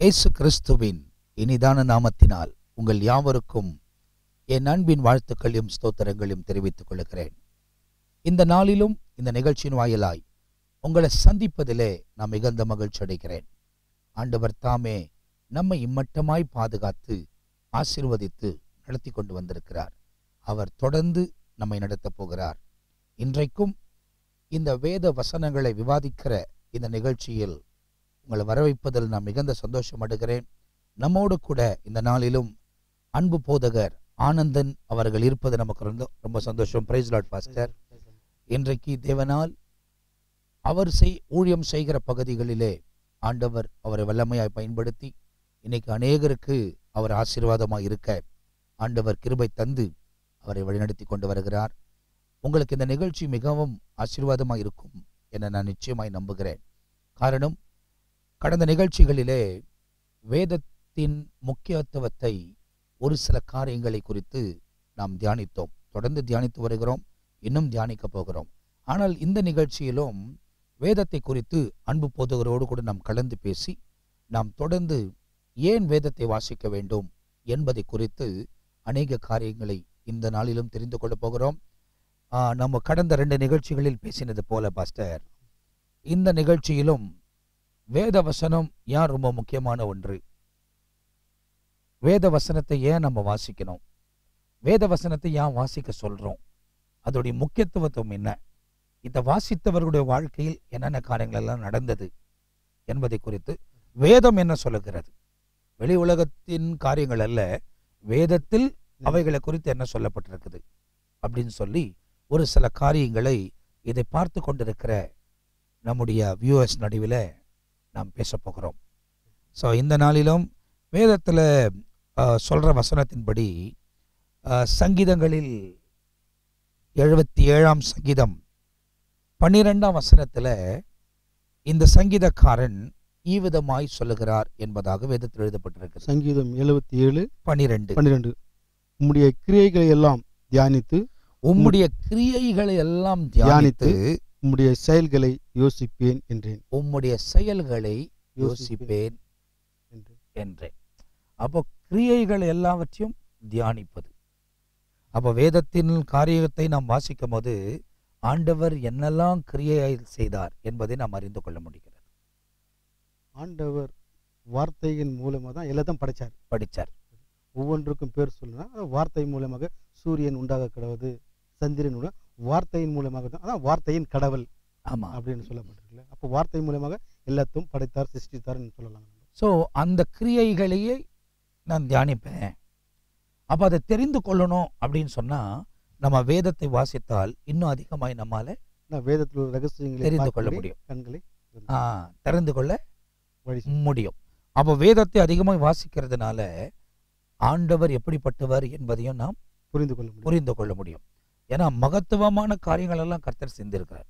இயேசு கிறிஸ்துவின் இனிதான நாமத்தினால் உங்கள் யாவருக்கும் என் அன்பின் வாழ்த்துக்களையும் ஸ்தோத்திரங்களையும் தெரிவித்துக் கொள்கிறேன் இந்த நாளிலும் இந்த நிகழ்ச்சியின் வாயிலாய் உங்களை சந்திப்பதிலே நான் மிகுந்த மகிழ்ச்சி அடைகிறேன் ஆண்டவர் தாமே நம்மை இம்மட்டமாய் பாதுகாத்து ஆசீர்வதித்து நடத்தி கொண்டு வந்திருக்கிறார் அவர் தொடர்ந்து நம்மை நடத்தப் போகிறார் இன்றைக்கும் இந்த வேத வசனங்களை விவாதிக்கிற இந்த நிகழ்ச்சியில் உங்களை வரவைப்பதில் நான் மிகுந்த சந்தோஷம் அடைகிறேன் நம்மோடு கூட இந்த நாளிலும் அன்பு போதகர் ஆனந்தன் அவர்கள் இருப்பது நமக்கு ரொம்ப ரொம்ப சந்தோஷம் பிரைஸ் லாட் பாஸ்டர் இன்றைக்கு தேவனால் அவர் செய் ஊழியம் செய்கிற பகுதிகளிலே ஆண்டவர் அவரை வல்லமையாய் பயன்படுத்தி இன்னைக்கு அநேகருக்கு அவர் ஆசீர்வாதமாக இருக்க ஆண்டவர் கிருபை தந்து அவரை வழிநடத்தி கொண்டு வருகிறார் உங்களுக்கு இந்த நிகழ்ச்சி மிகவும் ஆசீர்வாதமாக இருக்கும் என நான் நிச்சயமாய் நம்புகிறேன் காரணம் கடந்த நிகழ்ச்சிகளிலே வேதத்தின் முக்கியத்துவத்தை ஒரு சில காரியங்களை குறித்து நாம் தியானித்தோம் தொடர்ந்து தியானித்து வருகிறோம் இன்னும் தியானிக்க போகிறோம் ஆனால் இந்த நிகழ்ச்சியிலும் வேதத்தை குறித்து அன்பு போதகரோடு கூட நாம் கலந்து பேசி நாம் தொடர்ந்து ஏன் வேதத்தை வாசிக்க வேண்டும் என்பதை குறித்து அநேக காரியங்களை இந்த நாளிலும் தெரிந்து கொள்ளப் போகிறோம் ஆ, நம்ம கடந்த ரெண்டு நிகழ்ச்சிகளில் பேசினது போல பாஸ்டர் இந்த நிகழ்ச்சியிலும் வேத வசனம் ஏன் ரொம்ப முக்கியமான ஒன்று வேத வசனத்தை ஏன் நம்ம வாசிக்கணும் வேத வசனத்தை ஏன் வாசிக்க சொல்றோம் அதோடைய முக்கியத்துவத்துவம் என்ன இந்த வாசித்தவர்களுடைய வாழ்க்கையில் என்னென்ன காரியங்கள் எல்லாம் நடந்தது என்பதை குறித்து வேதம் என்ன சொல்லுகிறது வெளி உலகத்தின் காரியங்கள் அல்ல வேதத்தில் அவைகளை குறித்து என்ன சொல்லப்பட்டிருக்குது அப்படின்னு சொல்லி ஒரு சில காரியங்களை இதை பார்த்து கொண்டிருக்கிற நம்முடைய வியூவர்ஸ் நடுவில் நாம் பேச போகிறோம் ஸோ இந்த நாளிலும் வேதத்தில் சொல்கிற வசனத்தின்படி அஹ், சங்கீதங்களில் எழுபத்தி ஏழாம் சங்கீதம் பன்னிரெண்டாம் வசனத்தில் இந்த சங்கீதக்காரன் ஈவிதமாய் சொல்லுகிறார் என்பதாக வேதத்தில் எழுதப்பட்டிருக்கிறது சங்கீதம் எழுபத்தி ஏழு பனிரெண்டு பன்னிரெண்டு உம்முடைய கிரியைகளை எல்லாம் தியானித்து உம்முடைய கிரியைகளை எல்லாம் தியானித்து உம்முடைய செயல்களை யோசிப்பேன் என்றேன் உம்முடைய செயல்களை யோசிப்பேன் என்றேன். என்றேன் அப்போ கிரியைகள் எல்லாவற்றையும் தியானிப்பது அப்போ வேதத்தின் காரியத்தை நாம் வாசிக்கும் போது ஆண்டவர் என்னெல்லாம் கிரியை செய்தார் என்பதை நாம் அறிந்து கொள்ள முடிகிறது ஆண்டவர் வார்த்தையின் மூலமா தான் எல்லாத்தையும் படைச்சார் படிச்சார் ஒவ்வொன்றுக்கும் பேர் சொல்லணும் அதான் வார்த்தை மூலமாக சூரியன் உண்டாக கிடவது சந்திரன் உண்டா வார்த்தையின் மூலமாக தான் அதான் வார்த்தையின் கடவுள் ஆமா அப்படின்னு சொல்லப்பட்டிருக்குல்ல அப்போ வார்த்தை மூலமாக எல்லாத்தையும் படைத்தார் சிருஷ்டித்தார்னு சொல்லலாம் ஸோ அந்த கிரியைகளையே நான் தியானிப்பேன் அப்போ அதை தெரிந்து கொள்ளணும் அப்படின்னு சொன்னா நம்ம வேதத்தை வாசித்தால் இன்னும் அதிகமாய் நம்மால நான் வேதத்தில் உள்ள ரகசியங்களை தெரிந்து கொள்ள பார்க்கும்படி முடியும் கண்களை ஆ, தெரிந்து கொள்ள வழி முடியும் அப்போ வேதத்தை அதிகமாக வாசிக்கிறதுனால ஆண்டவர் எப்படிப்பட்டவர் என்பதையும் நாம் புரிந்து கொள்ள முடியும் புரிந்து கொள்ள முடியும் ஏன்னா மகத்துவமான காரியங்கள் எல்லாம் கர்த்தர் செஞ்சிருக்கிறார்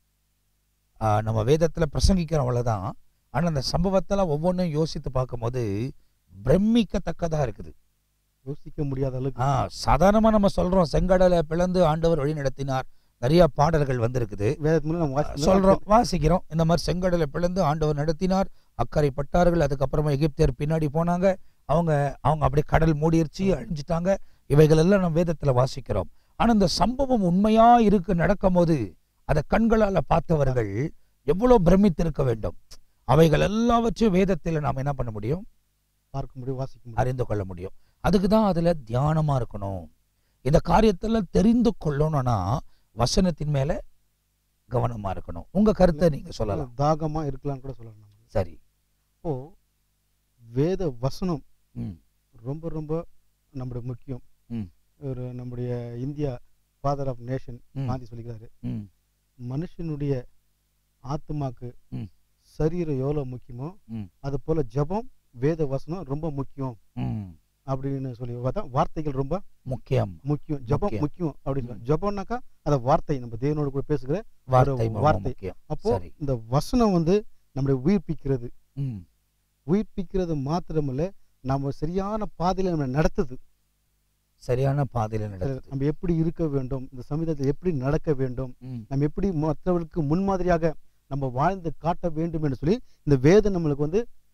ஆ, நம்ம வேதத்துல பிரசங்கிக்கிறோம் அவ்வளவுதான் ஆனா அந்த சம்பவத்தெல்லாம் ஒவ்வொன்றும் யோசித்து பார்க்கும்போது பிரமிக்கத்தக்கதா இருக்குது யோசிக்க முடியாத அளவுக்கு ஆ சாதாரணமா நம்ம சொல்றோம் செங்கடலை பிளந்து ஆண்டவர் வழி நடத்தினார் நிறைய பாடல்கள் வந்திருக்குது வேதத்து மூலம் நம்ம வாசிக்கிறோம். சொல்றோம் வாசிக்கிறோம் இந்த மாதிரி செங்கடலை பிளந்து ஆண்டவர் நடத்தினார் அக்கறை பட்டார்கள் அதுக்கப்புறமா எகிப்தியர் பின்னாடி போனாங்க அவங்க அவங்க அப்படியே கடல் மூடிருச்சு அழிஞ்சிட்டாங்க இவைகள் எல்லாம் நம்ம வேதத்துல வாசிக்கிறோம் ஆனா இந்த சம்பவம் உண்மையா இருக்கு நடக்கும் போது அதை கண்களால பார்த்தவர்கள் எவ்வளவு பிரமித்திருக்க வேண்டும் அவைகள் எல்லாவற்றையும் வேதத்தில் நாம் என்ன பண்ண முடியும் பார்க்க முடியும் வாசிக்க முடியும் அறிந்து கொள்ள முடியும் அதுக்கு தான் அதுல தியானமா இருக்கணும் இந்த காரியத்துல தெரிந்து கொள்ளணும்னா வசனத்தின் மேல கவனமா இருக்கணும் உங்க கருத்தை நீங்க சொல்லலாம் தாகமா இருக்கலாம்னு கூட சொல்லலாம் நம்ம. சரி அப்போ வேத வசனம் ம் ரொம்ப ரொம்ப நம்முடைய முக்கியம் ம். ஒரு நம்முடைய இந்தியா ஃபாதர் ஆஃப் நேஷன் ம், காந்தி சொல்லிக்கிறாரு ம், மனுஷனுடைய ஆத்மாக்கு ம். சரீரம் எவ்வளோ முக்கியமோ ம். அது போல ஜெபம் வேத வசனம் ரொம்ப முக்கியம் ம். அப்படின்னு சொல்லி பார்த்தா வார்த்தைகள் ரொம்ப முக்கியம் முக்கியம் ஜெபம் முக்கியம். முக்கியம் அப்படின்னு ம். சொல்லி ஜெபம்னாக்கா அந்த வார்த்தை நம்ம தேவனோடு கூட பேசுகிற வார்த்தை ரொம்ப வார்த்தை. முக்கியம் அப்போ சரி இந்த வசனம் வந்து நம்மளை உயிர்ப்பிக்கிறது ம், உயிர்ப்பிக்கிறது மாத்திரமல்ல நம்ம சரியான பாதையில நம்ம நடத்துது சரியான பாதையில நடக்குது நம்ம எப்படி இருக்க வேண்டும் இந்த சமூகத்தில் எப்படி நடக்க வேண்டும் ம், நம்ம எப்படி மற்றவர்களுக்கு முன்மாதிரியாக நம்ம வாழ்ந்து காட்ட வேண்டும் என்று சொல்லி இந்த வேதம் நம்மளுக்கு வந்து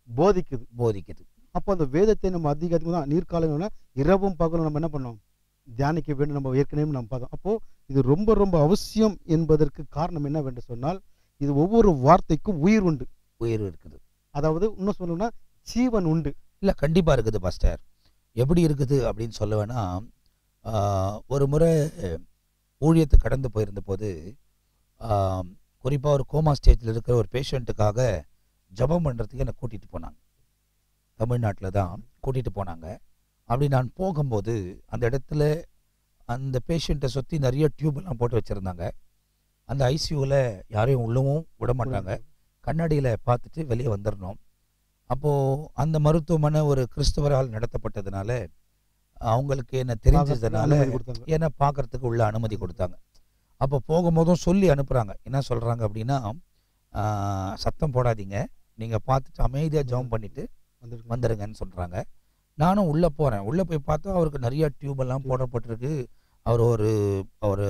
போதிக்குது போதிக்குது அப்போ அந்த வேதத்தை நம்ம அதிக அதிகமாக நீர்க்காலம் இரவும் பகலும் நம்ம என்ன பண்ணோம் தியானிக்க வேண்டும் நம்ம ஏற்கனவே நம்ம பார்த்தோம் அப்போ இது ரொம்ப ரொம்ப அவசியம் என்பதற்கு காரணம் என்னவென்று சொன்னால் இது ஒவ்வொரு வார்த்தைக்கும் உயிர் உண்டு உயிர் இருக்குது அதாவது இன்னும் சொல்லணும்னா ஜீவன் உண்டு இல்லை கண்டிப்பாக இருக்குது பாஸ்டர் எப்படி இருக்குது அப்படின்னு சொல்ல வேணா ஆஹ், ஒரு முறை ஊழியத்தை கடந்து போயிருந்த போது குறிப்பாக ஒரு கோமா ஸ்டேஜில் இருக்கிற ஒரு பேஷண்ட்டுக்காக ஜெபம் பண்ணுறதுக்கு என்னை கூட்டிகிட்டு போனாங்க தமிழ்நாட்டில் தான் கூட்டிகிட்டு போனாங்க அப்படி நான் போகும்போது அந்த இடத்துல அந்த பேஷண்ட்டை சுற்றி நிறைய டியூப் எல்லாம் போட்டு வச்சுருந்தாங்க அந்த ஐசியூவில் யாரையும் உள்ளவும் விட மாட்டாங்க கண்ணாடியில் பார்த்துட்டு வெளியே வந்துடணும் அப்போது அந்த மருத்துவமனை ஒரு கிறிஸ்தவரால் நடத்தப்பட்டதுனால அவங்களுக்கு என்ன தெரிஞ்சதுனால அனுமதி கொடுத்தாங்க. என்னை பார்க்கறதுக்கு உள்ள அனுமதி கொடுத்தாங்க அப்போ போகும்போதும் சொல்லி அனுப்புகிறாங்க என்ன சொல்கிறாங்க அப்படின்னா ஆஹ், சத்தம் போடாதீங்க நீங்கள் பார்த்துட்டு அமைதியாக ஜெபம் பண்ணிவிட்டு வந்திருக்காங்க. வந்துடுங்கன்னு சொல்கிறாங்க நானும் உள்ளே போகிறேன் உள்ளே போய் பார்த்தா அவருக்கு நிறைய டியூப் எல்லாம் போடப்பட்டிருக்கு அவர் ஒரு ஒரு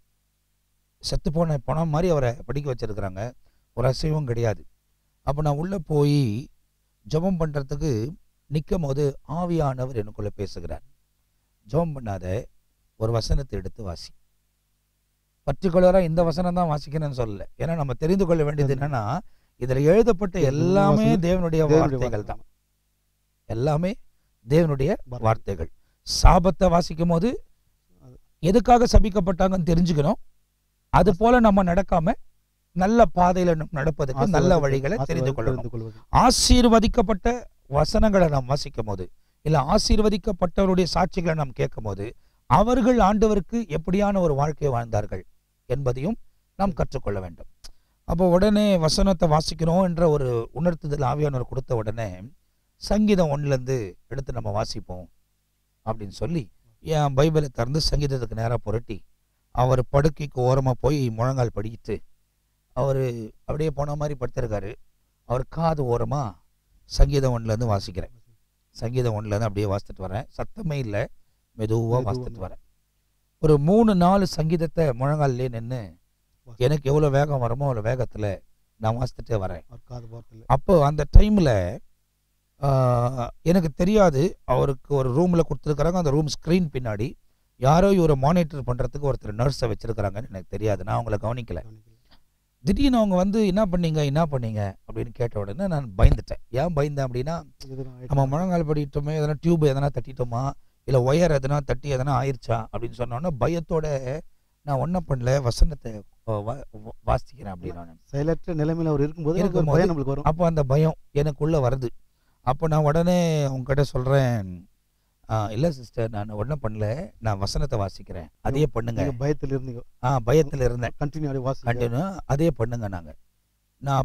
செத்து போன பணம் மாதிரி அவரை படிக்க வச்சிருக்கிறாங்க ஒரு அசைவம் கிடையாது அப்போ நான் உள்ளே போய் ஜெபம் பண்ணுறதுக்கு நிற்கும் போது ஆவியானவர் எனக்குள்ளே பேசுகிறார் ஜெபம் பண்ணாத ஒரு வசனத்தை எடுத்து வாசி பர்டிகுலராக இந்த வசனம் தான் வாசிக்கணும்னு சொல்லல ஏன்னா நம்ம தெரிந்து கொள்ள வேண்டியது என்னன்னா இதில் எழுதப்பட்ட எல்லாமே வசனம் தேவனுடைய தேவனுடைய வார்த்தைகள் வார்த்தை. தான் எல்லாமே தேவனுடைய வார்த்தை. வார்த்தைகள் சாபத்தை வாசிக்கும் போது எதுக்காக சபிக்கப்பட்டாங்கன்னு தெரிஞ்சுக்கணும் அது போல நம்ம நடக்காம நல்ல பாதையில நம்ம நடப்பதுக்கு நல்ல ஆசீர்வாதத்தை- வழிகளை தெரிந்து ஆசீர்வாதத்தை கொள்ளணும் தெரிந்து கொள்வது. ஆசீர்வதிக்கப்பட்ட வசனங்களை நாம் வாசிக்கும் போது இல்ல ஆசீர்வதிக்கப்பட்டவருடைய சாட்சிகளை நாம் கேட்கும் போது அவர்கள் ஆண்டவருக்கு எப்படியான ஒரு வாழ்க்கையை வாழ்ந்தார்கள் என்பதையும் நாம் கற்றுக்கொள்ள வேண்டும் அப்போ உடனே வசனத்தை வாசிக்கணும் என்ற ஒரு உணர்த்துதல் ஆவியானவர் கொடுத்த உடனே சங்கீதம் ஒன்றுலேருந்து எடுத்து நம்ம வாசிப்போம் அப்படின்னு சொல்லி என் பைபிளை திறந்து சங்கீதத்துக்கு நேராக புரட்டி அவர் படுக்கைக்கு ஓரமாக போய் முழங்கால் படிக்கிட்டு அவர் அப்படியே போன மாதிரி படுத்திருக்காரு அவர் காது ஓரமாக சங்கீதம் ஒன்றுலேருந்து வாசிக்கிறேன் சங்கீதம் ஒன்றுலேருந்து அப்படியே வாசித்துட்டு வரேன் சத்தமே இல்லை மெதுவாக மெதுவா. வாசித்துட்டு வரேன் ஒரு மூணு நாலு சங்கீதத்தை முழங்கால்லே நின்று எனக்கு எவ்வளோ வேகம் வருமோ அவ்வளோ வேகத்தில் நான் வாசித்துட்டே வரேன் அவர் காது வார்த்தையில. அப்போ அந்த டைமில் எனக்கு தெரியாது அவருக்கு ஒரு ரூமில் கொடுத்துருக்குறாங்க அந்த ரூம் ஸ்க்ரீன் பின்னாடி யாரோ இவரை மானிட்டர் பண்ணுறதுக்கு ஒருத்தர் நர்ஸை வச்சுருக்கிறாங்கன்னு எனக்கு தெரியாது நான் அவங்கள கவனிக்கல திடீர்னு அவங்க வந்து என்ன பண்ணீங்க என்ன பண்ணீங்க அப்படின்னு கேட்ட உடனே நான் பயந்துட்டேன் ஏன் பயந்தேன் அப்படின்னா இதுதான் ஆயிடுச்சு. நம்ம முழங்கால் படிட்டோமே எதனா டியூப் எதனா தட்டிட்டோமா இல்லை ஒயர் எதனா தட்டி எதனா ஆயிருச்சா அப்படின்னு சொன்னோன்னே பயத்தோட நான் ஒன்றும் பண்ணல வசனத்தை அஹ், வா- வா- வாசிக்கிறேன் அப்படின்னு நான் செயலற்ற நிலைமையில அவர் இருக்கும்போது நமக்கு ஒரு இருக்கும்போது பயம் நம்மளுக்கு வரும் அப்போ அந்த பயம் எனக்குள்ளே வருது அப்போ நான் உடனே உங்ககிட்ட சொல்கிறேன் இல்லை சிஸ்டர் நான் ஒன்றும் பண்ணல நான் வசனத்தை வாசிக்கிறேன் அதே பண்ணுங்க நீங்க பயத்துல இருந்தீங்க ஆ பயத்தில் இருந்தேன் கண்டினியூ அப்படி வாசி கண்டினியூ அதே பண்ணுங்க நாங்கள் நான்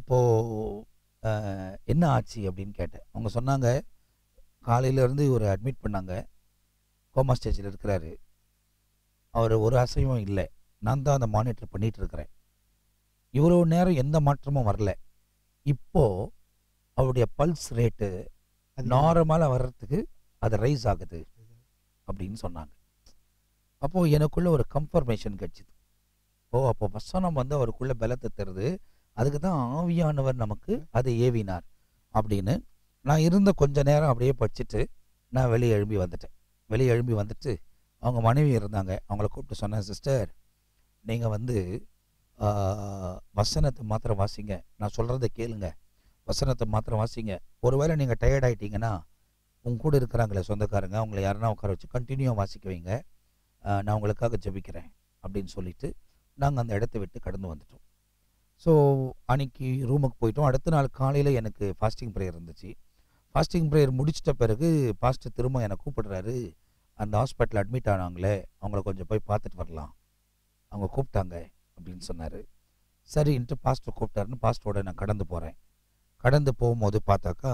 அப்போது என்ன ஆச்சு அப்படின்னு கேட்டேன் அவங்க சொன்னாங்க காலையிலேருந்து இவரை அட்மிட் பண்ணாங்க கோமா ஸ்டேஜில் இருக்கிறாரு அவர் ஒரு அசைவும் இல்லை நான் தான் அந்த மானிட்டர் பண்ணிட்டு இருக்கிறேன் இவ்வளோ நேரம் எந்த மாற்றமும் வரல இப்போ அவருடைய பல்ஸ் ரேட்டு நார்மலாக வர்றதுக்கு அது ரைஸ் ஆகுது அப்படின்னு சொன்னாங்க அப்போது எனக்குள்ள ஒரு கன்ஃபர்மேஷன் கிடைச்சிது ஓ அப்போ வசனம் வந்து அவருக்குள்ள பலத்தை தருது அதுக்கு தான் ஆவியானவர் நமக்கு அதை ஏவினார் அப்படின்னு நான் இருந்த கொஞ்ச நேரம் அப்படியே படிச்சுட்டு நான் வெளியே எழும்பி வந்துட்டேன் வெளியே எழும்பி வந்துட்டு அவங்க மனைவி இருந்தாங்க அவங்கள கூப்பிட்டு சொன்னேன் சிஸ்டர் நீங்கள் வந்து ஆ, வசனத்தை மாத்திரம் வாசிங்க நான் சொல்கிறத கேளுங்க வசனத்தை மாத்திரம் வாசிங்க ஒருவேளை நீங்கள் டயர்ட் ஆயிட்டீங்கன்னா உங்க கூட இருக்கிறாங்களே சொந்தக்காரங்க அவங்கள யாருன்னா உட்கார வச்சு கண்டினியூவாக வாசிக்க வைங்க ஆஹ் நான் உங்களுக்காக ஜெபிக்கிறேன் அப்படின்னு சொல்லிட்டு நாங்கள் அந்த இடத்த விட்டு கடந்து வந்துட்டோம் ஸோ அன்னைக்கு ரூமுக்கு போயிட்டோம் அடுத்த நாள் காலையில் எனக்கு ஃபாஸ்டிங் ப்ரேயர் இருந்துச்சு ஃபாஸ்டிங் ப்ரேயர் முடிச்சிட்ட பிறகு பாஸ்டர் திரும்ப என்னை கூப்பிடுறாரு அந்த ஹாஸ்பிட்டல் அட்மிட் ஆனாங்களே அவங்கள கொஞ்சம் போய் பார்த்துட்டு வரலாம் அவங்க கூப்பிட்டாங்க அப்படின்னு சொன்னார் சரின்ட்டு பாஸ்டர் கூப்பிட்டாருன்னு பாஸ்டரோட நான் கடந்து போகிறேன் கடந்து போகும்போது பார்த்தாக்கா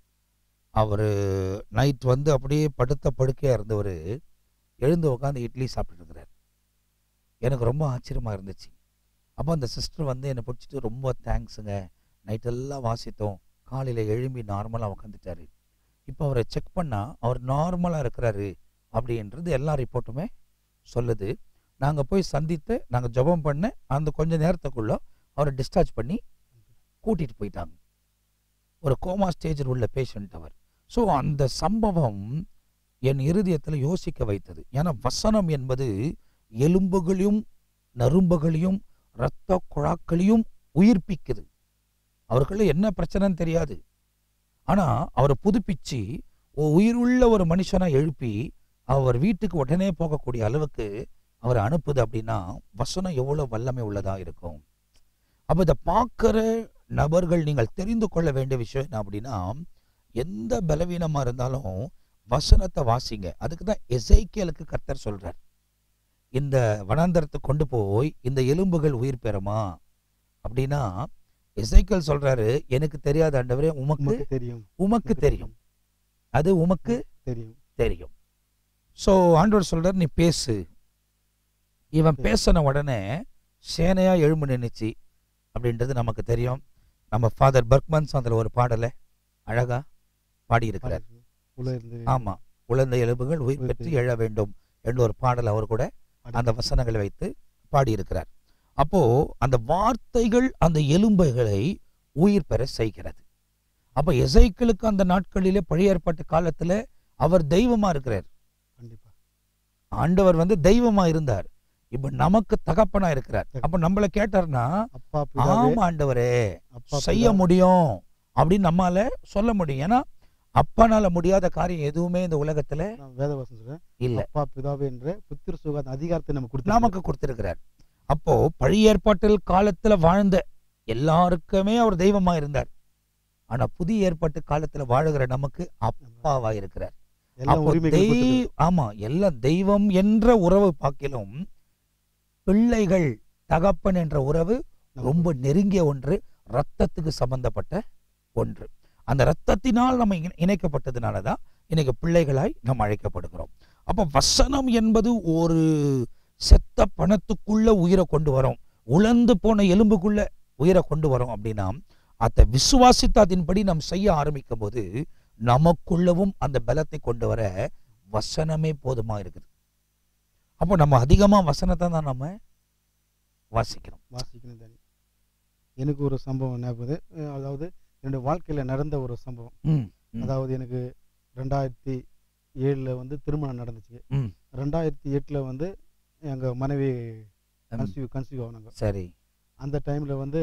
அவர் நைட் வந்து அப்படியே படுத்த படுக்கையாக இருந்தவர் எழுந்து உட்காந்து இட்லி சாப்பிட்டுட்டு இருக்கிறார் எனக்கு ரொம்ப ஆச்சரியமாக இருந்துச்சு அப்போ அந்த சிஸ்டர் வந்து என்னை பிடிச்சிட்டு ரொம்ப தேங்க்ஸுங்க நைட்டெல்லாம் வாசித்தோம் காலையில் எழும்பி நார்மலாக உட்காந்துட்டாரு இப்போ அவரை செக் பண்ணால் அவர் நார்மலாக இருக்கிறாரு அப்படின்றது எல்லா ரிப்போர்ட்டுமே சொல்லுது நாங்கள் போய் சந்தித்து நாங்கள் ஜெபம் பண்ண அந்த கொஞ்ச நேரத்துக்குள்ள அவரை டிஸ்சார்ஜ் பண்ணி கூட்டிகிட்டு போயிட்டாங்க ஒரு கோமா ஸ்டேஜில் உள்ள பேஷண்ட் அவர் ஸோ அந்த சம்பவம் என் இருதயத்தில் யோசிக்க வைத்தது ஏன்னா வசனம் என்பது எலும்புகளையும் நரும்புகளையும் இரத்த குழாக்களையும் உயிர்ப்பிக்குது அவருக்குள்ள என்ன பிரச்சனைன்னு தெரியாது ஆனா அவரை புதுப்பிச்சு ஒ- உயிருள்ள ஒரு மனுஷனா எழுப்பி அவர் வீட்டுக்கு உடனே போகக்கூடிய அளவுக்கு அவரை அனுப்புது அப்படின்னா வசனம் எவ்வளவு வல்லமை உள்ளதா இருக்கும் அப்ப இதை பார்க்கிற நபர்கள் நீங்கள் தெரிந்து கொள்ள வேண்டிய விஷயம் என்ன அப்படின்னா எந்த பலவீனமா இருந்தாலும் வசனத்தை வாசிங்க அதுக்கு தான் எசைக்கியலுக்கு கர்த்தர் சொல்றார் இந்த வனாந்தரத்தை கொண்டு போய் இந்த எலும்புகள் உயிர் பெறுமா அப்படின்னா எசைக்கல் சொல்றாரு எனக்கு தெரியாத ஆண்டவரே உமக்கு உமக்கு தெரியும் உமக்கு தெரியும் அது உமக்கு தெரியும் தெரியும் ஸோ ஆண்டவர் சொல்றார் நீ பேசு இவன் பேசின உடனே சேனையா எழும்பு நின்னுச்சு அப்படின்றது நமக்கு தெரியும் நம்ம ஃபாதர் பர்க்மன்ஸ் அதில் ஒரு பாடலை அழகா பாடியிருக்கிறார் உள்ள இருந்து ஆமா உழந்த எலும்புகள் உயிர் உயிர் பெற்று பெற்று. எழ வேண்டும் என்ற ஒரு பாடல் அவர் கூட அந்த வசனங்களை வைத்து பாடியிருக்கிறார் அப்போ அந்த வார்த்தைகள் அந்த எலும்புகளை உயிர் பெற செய்கிறது அப்ப எசைக்களுக்கு அந்த நாட்களிலே பழைய ஏற்பாட்டு காலத்துல அவர் தெய்வமா இருக்கிறார் கண்டிப்பா ஆண்டவர் வந்து தெய்வமா இருந்தார் இப்ப நமக்கு தகப்பனா இருக்கிறார் அப்ப நம்மள கேட்டார்னா அப்பா பிதாவே ஆமா ஆண்டவரே அப்பா செய்ய பிதா- முடியும் அப்படின்னு நம்மால சொல்ல முடியும் ஏன்னா அப்பனால முடியாத காரியம் எதுவுமே இந்த உலகத்துல நான் வேதவாசம் சொல்றேன் இல்ல அப்பா பிதாவே என்ற புத்திர சுகாத அதிகாரத்தை நம்ம கொடுத்து நமக்கு கொடுத்திருக்கிறார் அப்போ பழைய ஏற்பாட்டில் காலத்துல வாழ்ந்த எல்லாருக்குமே அவர் தெய்வமா இருந்தார் ஆனா புதிய ஏற்பாட்டு காலத்துல வாழுகிற நமக்கு அப்பாவா இருக்கிறார் எல்லா அப்போ உரிமைகள் தெய்- ஆமா எல்லாம் தெய்வம் என்ற உறவு பாக்கிலும் பிள்ளைகள் தகப்பன் என்ற உறவு ரொம்ப நெருங்கிய ஒன்று ரத்தத்துக்கு சம்பந்தப்பட்ட ஒன்று அந்த ரத்தத்தினால் நம்ம இணை- இணைக்கப்பட்டதுனால தான் இன்னைக்கு பிள்ளைகளாய் நாம் அழைக்கப்படுகிறோம் அப்போ வசனம் என்பது ஒரு செத்த பணத்துக்குள்ள உயிரை கொண்டு வரும் உலர்ந்து போன எலும்புக்குள்ள உயிரை கொண்டு வரும் அப்படின்னா அதை விசுவாசித்து அதன்படி நாம் செய்ய ஆரம்பிக்கும் போது நமக்குள்ளவும் அந்த பலத்தை கொண்டு வர வசனமே போதுமா இருக்குது அப்போ நம்ம அதிகமா வசனத்தை தான் நம்ம வாசிக்கணும் வாசிக்கணும் தானே எனக்கு ஒரு சம்பவம் ஞாபகம் அஹ் அதாவது என்னுடைய வாழ்க்கையில் நடந்த ஒரு சம்பவம் ம், ம். அதாவது எனக்கு ரெண்டாயிரத்தி ஏழில் வந்து திருமணம் நடந்துச்சு ம். ரெண்டாயிரத்தி எட்டில் வந்து எங்கள் மனைவி ம். கன்சீவ் கன்சீவ் ஆனாங்க சரி அந்த டைமில் வந்து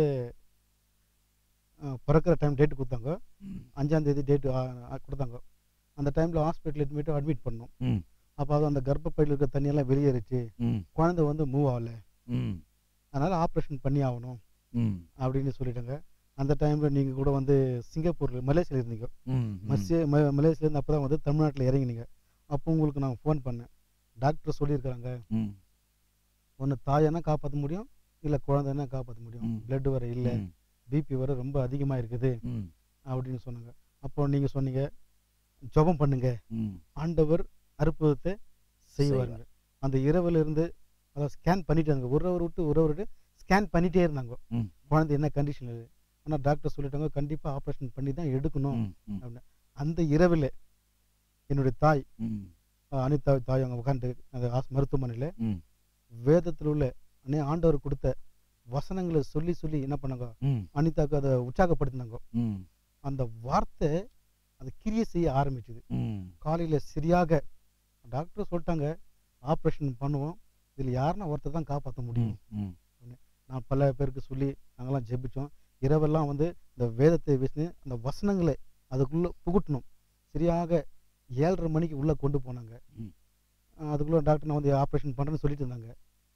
அஹ், பிறக்கிற டைம் டேட்டு கொடுத்தாங்க ம், அஞ்சாம் தேதி டேட்டு கொடுத்தாங்க அந்த டைமில் ஹாஸ்பிட்டல் எட்மிட்டு அட்மிட் பண்ணோம் ம், அப்போ அது அந்த கர்ப்பப்பையில் இருக்க தண்ணியெல்லாம் வெளியேறிச்சு ம், குழந்தை வந்து மூவ் ஆகலை ம், அதனால் ஆப்ரேஷன் பண்ணி ஆகணும் ம், அப்படின்னு சொல்லிட்டாங்க அந்த டைமில் நீங்கள் கூட வந்து சிங்கப்பூரில் மலேசியாவில் இருந்தீங்க ம், ம். மலேசியா ம மலேசியாலேருந்து அப்போ தான் வந்து தமிழ்நாட்டில் இறங்கினீங்க அப்போ உங்களுக்கு நான் ஃபோன் பண்ணேன் டாக்டர் சொல்லியிருக்கிறாங்க ம், ஒன்று தாயனா காப்பாற்ற முடியும் இல்லை குழந்தைன்னா காப்பாற்ற முடியும் ம். blood வர இல்லை ம், பிபி வர ரொம்ப அதிகமாக இருக்குது ம், அப்படின்னு சொன்னாங்க அப்போ நீங்கள் சொன்னீங்க ஜெபம் பண்ணுங்க ம். ஆண்டவர் அற்புதத்தை செய்வாருங்க அந்த இரவுல இருந்து அதாவது ஸ்கேன் பண்ணிட்டு இருந்தாங்க ஒரு ஹவர் விட்டு ஒரு ஹவர் விட்டு ஸ்கேன் பண்ணிட்டே இருந்தாங்க ம். குழந்தை என்ன கண்டிஷன் இருக்குது ஆனால் டாக்டர் சொல்லிட்டாங்க கண்டிப்பாக ஆப்ரேஷன் பண்ணி தான் எடுக்கணும் ம், ம், அந்த இரவில் என்னுடைய தாய் ம், அஹ் அனிதா தாய் அவங்க உட்காந்து அந்த ஹாஸ் மருத்துவமனையில் ம். வேதத்தில் உள்ள அன்னே ஆண்டவர் கொடுத்த வசனங்களை சொல்லி சொல்லி என்ன பண்ணாங்க ம், அனிதாக்கு அதை உற்சாகப்படுத்தினாங்க ம், அந்த வார்த்தை அது கிரியை செய்ய ஆரம்பிச்சுது ம், காலையில் சரியாக டாக்டர் சொல்லிட்டாங்க ஆப்ரேஷன் பண்ணுவோம் இதில் யாருன்னா ஒருத்தர் தான் காப்பாற்ற முடியும் ம், ம். நான் பல பேருக்கு சொல்லி நாங்கெல்லாம் ஜெபிச்சோம் இரவெல்லாம் வந்து இந்த வேதத்தை வச்சு அந்த வசனங்களை அதுக்குள்ளே புகுட்டணும் சரியாக ஏழரை மணிக்கு உள்ளே கொண்டு போனாங்க ம். அஹ் அதுக்குள்ளே டாக்டர் நான் வந்து ஆப்ரேஷன் பண்ணுறேன்னு சொல்லிட்டு இருந்தாங்க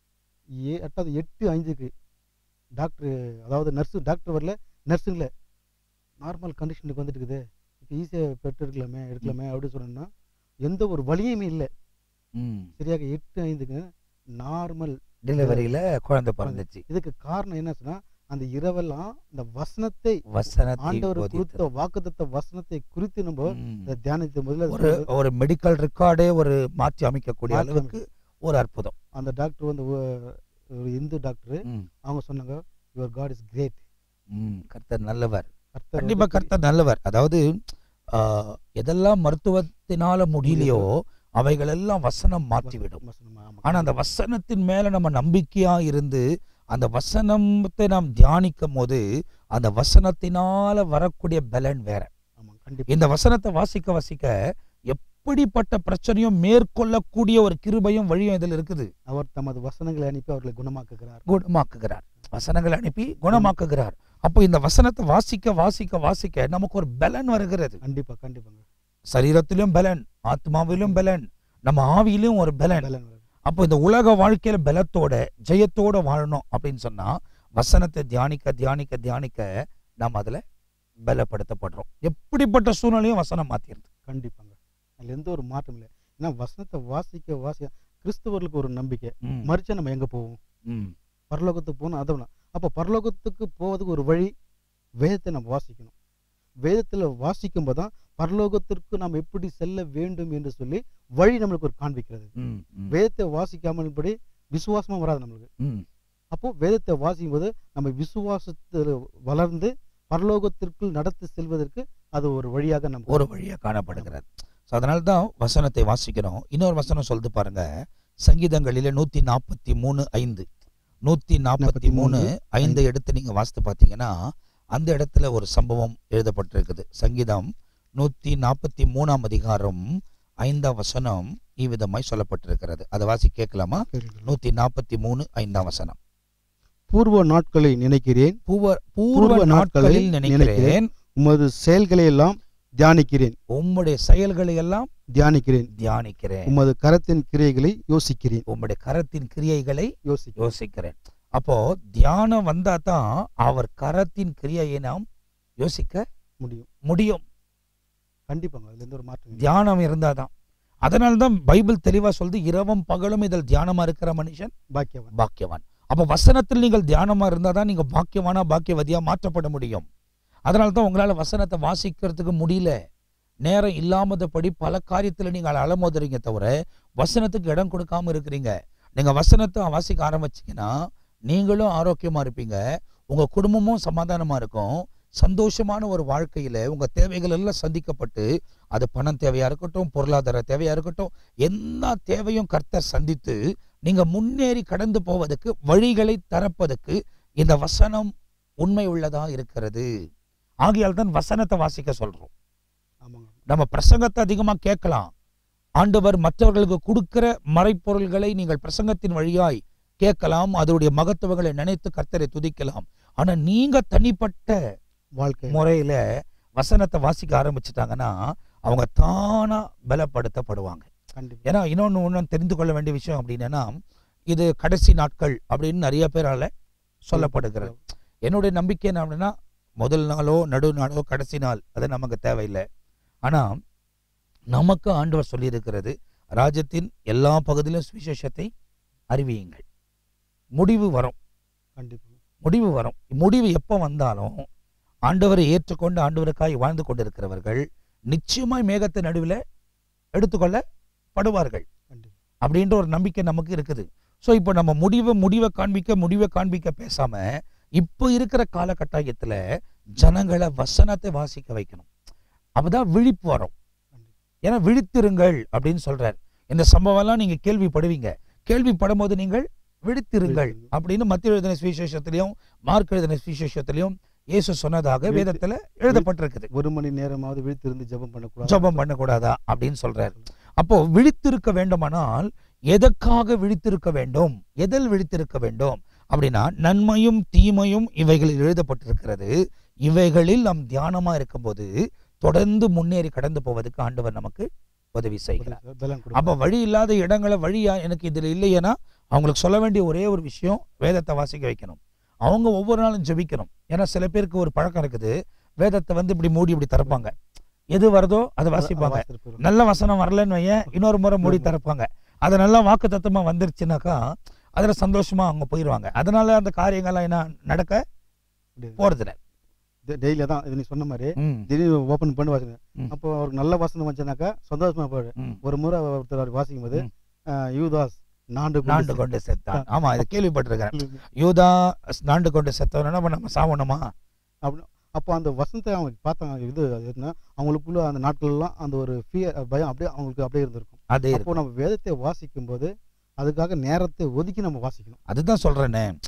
ஏ எட்டாவது எட்டு அஞ்சுக்கு டாக்டர் அதாவது நர்ஸு டாக்டர் வரல நர்ஸுங்களே நார்மல் கண்டிஷனுக்கு வந்துட்டு இருக்குது இப்போ ஈஸியாக பெற்று எடுக்கலாமே எடுக்கலாமே அப்படின்னு சொன்னோன்னா எந்த ஒரு வழியுமே இல்லை ம். சரியாக எட்டு ஐந்துக்கு நார்மல் டெலிவரியில குழந்தை பிறந்துச்சு இதுக்கு காரணம் என்ன சொன்னா அந்த இரவெல்லாம் இந்த வசனத்தை வசனத்தை ஆண்டவர் போதித்தது. கொடுத்த வாக்குத்தத்த வசனத்தை குறித்து நம்ம ம். இந்த தியானத்தை முதல்ல ஒரு ஒரு மெடிக்கல் ரெக்கார்டே ஒரு மாற்றி அமைக்கக்கூடிய மாற்றி அளவுக்கு ஒரு அற்புதம் அந்த டாக்டர் வந்து ஒ- ஒரு இந்து டாக்டர் ம், அவங்க சொன்னாங்க யுவர் காட் இஸ் கிரேட் ம். கர்த்தர் நல்லவர் கர்த்தர் கண்டிப்பா வந்து கர்த்தர் நல்லவர் அதாவது ஆஹ், எதெல்லாம் மருத்துவத்தினால முடியலையோ அவைகளெல்லாம் வசனம் மாற்றிவிடும் வசனம், ஆமா. ஆனா அந்த வசனத்தின் மேல நம்ம நம்பிக்கையா இருந்து அந்த வசனத்தை நாம் தியானிக்கும் போது அந்த வசனத்தினால வரக்கூடிய பலன் வேற ஆமா கண்டிப்பா இந்த வசனத்தை வாசிக்க வாசிக்க எப்படிப்பட்ட பிரச்சனையும் மேற்கொள்ளக்கூடிய ஒரு கிருபையும் வழியும் இதில் இருக்குது அவர் தமது வசனங்களை அனுப்பி அவர்களை குணமாக்குகிறார் குணமாக்குகிறார் வசனங்களை அனுப்பி குணமாக்குகிறார் அப்போ இந்த வசனத்தை வாசிக்க வாசிக்க வாசிக்க நமக்கு ஒரு பலன் வருகிறது கண்டிப்பா கண்டிப்பாங்க சரீரத்திலும் பலன் ஆத்மாவிலும் பலன் நம்ம ஆவியிலும் ஒரு பலன் பலன் வருது. அப்போ இந்த உலக வாழ்க்கையில பலத்தோட ஜெயத்தோட வாழணும் அப்படின்னு சொன்னா வசனத்தை தியானிக்க தியானிக்க தியானிக்க நாம் அதுல பலப்படுத்தப்படுறோம் எப்படிப்பட்ட சூழ்நிலையும் வசனம் மாத்திருது கண்டிப்பாங்க அதுல எந்த ஒரு மாற்றம் இல்லை ஏன்னா வசனத்தை வாசிக்க வாசிக்க கிறிஸ்தவர்களுக்கு ஒரு நம்பிக்கை ம், மறிச்சா நம்ம எங்க போவோம் ம், பரலோகத்துக்கு போகணும் அதை வேணாம். அப்போ பரலோகத்துக்கு போவதுக்கு ஒரு வழி வேதத்தை நம்ம வாசிக்கணும் வேதத்தில் வாசிக்கும் போது தான் பரலோகத்திற்கு நாம் எப்படி செல்ல வேண்டும் என்று சொல்லி வழி நம்மளுக்கு ஒரு காண்பிக்கிறது ம், ம், வேதத்தை வாசிக்காமல்படி விசுவாசமும் வராது நம்மளுக்கு ம். அப்போ வேதத்தை வாசிக்கும் போது நம்ம விசுவாசத்தில் வளர்ந்து பரலோகத்திற்குள் நடத்தி செல்வதற்கு அது ஒரு வழியாக நம்ம ஒரு வழியா காணப்படுகிறது ஸோ அதனால தான் வசனத்தை வாசிக்கிறோம் இன்னொரு வசனம் சொல்லுது பாருங்க சங்கீதங்களிலே நூத்தி நாற்பத்தி மூணு ஐந்து நூத்தி நாற்பத்தி மூணு ஐந்து எடுத்து நீங்க வாசித்து பார்த்தீங்கன்னா அந்த இடத்துல ஒரு சம்பவம் எழுதப்பட்டிருக்குது சங்கீதம் நூத்தி நாற்பத்தி மூணாம் அதிகாரம் ஐந்தாம் வசனம் இவ்விதமாய் சொல்லப்பட்டிருக்கிறது அதை வாசி கேட்கலாமா நூத்தி நாற்பத்தி மூணு ஐந்தாம் வசனம் பூர்வ நாட்களை நினைக்கிறேன் பூர்வ பூர்வ பூர்வ நாட்களில் நாட்களில் நினைக்கிறேன் உமது செயல்களை எல்லாம் தியானிக்கிறேன் உம்முடைய செயல்களை எல்லாம் தியானிக்கிறேன் தியானிக்கிறேன் உமது கரத்தின் கிரியைகளை யோசிக்கிறேன் உம்முடைய கரத்தின் கிரியைகளை யோசிக்கிறேன் யோசிக்கிறேன் அப்போ தியானம் வந்தா தான் அவர் கரத்தின் கிரியையை நாம் யோசிக்க முடியும் முடியும் கண்டிப்பாங்க அதுல எந்த ஒரு மாற்றம் இல்லை. தியானம் இருந்தாதான் அதனால தான் பைபிள் தெளிவா சொல்லுது இரவும் பகலும் இதில் தியானமா இருக்கிற மனுஷன் பாக்கியவான் பாக்கியவான் அப்போ வசனத்தில் நீங்கள் தியானமா இருந்தாதான் நீங்க பாக்கியவானா பாக்கியவதியா மாற்றப்பட முடியும் அதனால தான் உங்களால வசனத்தை வாசிக்கிறதுக்கு முடியல நேரம் இல்லாமதபடி பல காரியத்துல நீங்கள் அலமோதுறீங்க தவிர வசனத்துக்கு இடம் கொடுக்காம இருக்கிறீங்க நீங்க வசனத்தை வாசிக்க ஆரம்பிச்சீங்கன்னா நீங்களும் ஆரோக்கியமா இருப்பீங்க உங்க குடும்பமும் சமாதானமா இருக்கும் சந்தோஷமான ஒரு வாழ்க்கையில உங்க தேவைகள் எல்லாம் சந்திக்கப்பட்டு அது பணம் தேவையா இருக்கட்டும் பொருளாதார தேவையா இருக்கட்டும் எல்லா தேவையும் கர்த்தர் சந்தித்து நீங்க முன்னேறி கடந்து போவதற்கு வழிகளை தரப்பதற்கு இந்த வசனம் உண்மை உள்ளதா இருக்கிறது ஆகையால் தான் வசனத்தை வாசிக்க சொல்றோம் ஆமாங்க நம்ம பிரசங்கத்தை அதிகமா கேட்கலாம் ஆண்டவர் மற்றவர்களுக்கு கொடுக்கிற மறைப்பொருள்களை நீங்கள் பிரசங்கத்தின் வழியாய் கேட்கலாம் அதனுடைய மகத்துவங்களை நினைத்து கர்த்தரை துதிக்கலாம் ஆனா நீங்க தனிப்பட்ட வாழ்க்கை முறையில வசனத்தை வாசிக்க ஆரம்பிச்சிட்டாங்கன்னா அவங்க தானா பலப்படுத்தப்படுவாங்க கண்டிப்பா ஏன்னா இன்னொன்று ஒன்று தெரிந்து கொள்ள வேண்டிய விஷயம் அப்படின்னா இது கடைசி நாட்கள் அப்படின்னு நிறைய பேரால சொல்லப்படுகிறது என்னுடைய நம்பிக்கை என்ன அப்படின்னா முதல் நாளோ நடு நாளோ கடைசி நாள் அது நமக்கு தேவையில்லை ஆனா நமக்கு ஆண்டவர் சொல்லியிருக்கிறது ராஜ்யத்தின் எல்லா பகுதியிலும் சுவிசேஷத்தை அறிவியுங்கள் முடிவு வரும் கண்டிப்பா முடிவு வரும் முடிவு எப்போ வந்தாலும் ஆண்டவரை ஏற்றுக்கொண்டு ஆண்டவருக்காய் வாழ்ந்து கொண்டிருக்கிறவர்கள் நிச்சயமாய் மேகத்தை நடுவில் எடுத்துக்கொள்ளப்படுவார்கள் கண்டிப்பா அப்படின்ற ஒரு நம்பிக்கை நமக்கு இருக்குது ஸோ இப்போ நம்ம முடிவை முடிவை காண்பிக்க முடிவை காண்பிக்க பேசாம இப்போ இருக்கிற காலகட்டாயத்துல ஜனங்களை வசனத்தை வாசிக்க வைக்கணும் அப்பதான் விழிப்பு வரும் ஏன்னா விழித்திருங்கள் அப்படின்னு சொல்றார் இந்த சம்பவம்லாம் நீங்க கேள்விப்படுவீங்க கேள்விப்படும் போது நீங்கள் விழித்திருங்கள் விழித்திருங்கள். அப்படின்னு மத்திய எழுதின சுவிசேஷத்திலையும் மார்க் எழுதின சுவிசேஷத்திலையும் இயேசு சொன்னதாக விழித்து- வேதத்துல எழுதப்பட்டிருக்குது ஒரு மணி நேரமாவது விழித்திருந்து ஜெபம் பண்ணக்கூடாது ஜெபம் பண்ணக்கூடாதா அப்படின்னு சொல்றாரு அப்போ விழித்திருக்க வேண்டுமானால் எதற்காக விழித்திருக்க வேண்டும் எதில் விழித்திருக்க வேண்டும் அப்படின்னா நன்மையும் தீமையும் இவைகளில் எழுதப்பட்டிருக்கிறது இவைகளில் நாம் தியானமா இருக்கும்போது தொடர்ந்து முன்னேறி கடந்து போவதற்கு ஆண்டவர் நமக்கு உதவி செய்கிறார் பலன் அப்ப கொடுப்பார். வழி இல்லாத இடங்களை வழியா எனக்கு இதுல இல்லையேனா அவங்களுக்கு சொல்ல வேண்டிய ஒரே ஒரு விஷயம் வேதத்தை வாசிக்க வைக்கணும் அவங்க ஒவ்வொரு நாளும் ஜெபிக்கணும் ஏன்னா சில பேருக்கு ஒரு பழக்கம் இருக்குது வேதத்தை வந்து இப்படி மூடி இப்படி திறப்பாங்க எது வருதோ அதை வாசிப்பாங்க வாசித்திருப்போம். நல்ல வசனம் வரலன்னு வையேன் இன்னொரு முறை மூடி திறப்பாங்க அது நல்லா வாக்கு தத்துவமா வந்துருச்சுனாக்கா அதுல சந்தோஷமா அவங்க போயிடுவாங்க அதனால அந்த காரியங்கள்லாம் என்ன நடக்க முடியாது. போறதில்ல டெ- டெய்லி தான் இது நீ சொன்ன மாதிரி ம், திடீர்னு ஓப்பன் பண்ணி வாசிங்க ம். அப்போ அவருக்கு நல்ல வாசனை வந்துச்சுனாக்கா சந்தோஷமா போயிடு ம். ஒரு முறை ஒருத்தர் அவர் வாசிக்கும் போது ம். அஹ், யூதாஸ் நாண்டு கொண்டு நாண்டு கொண்டு செத்தான் ஆமா இதை கேள்விப்பட்டிருக்கிறேன் யூதா நாண்டு கொண்டு செத்தவனா நம்ம சாவணுமா அப்படின்னு அப்போ அந்த வசனத்தை அவங்க பார்த்தாங்க இது அது என்ன அவங்களுக்குள்ள அந்த நாட்கள்லாம் அந்த ஒரு ஃபியர் பயம் அப்படியே அவங்களுக்கு அப்படியே இருந்திருக்கும் அதே இருக்கு அப்போ நம்ம வேதத்தை வாசிக்கும் போது அதுக்காக நேரத்தை ஒதுக்கி நம்ம வாசிக்கணும் அதுதான் சொல்றேனே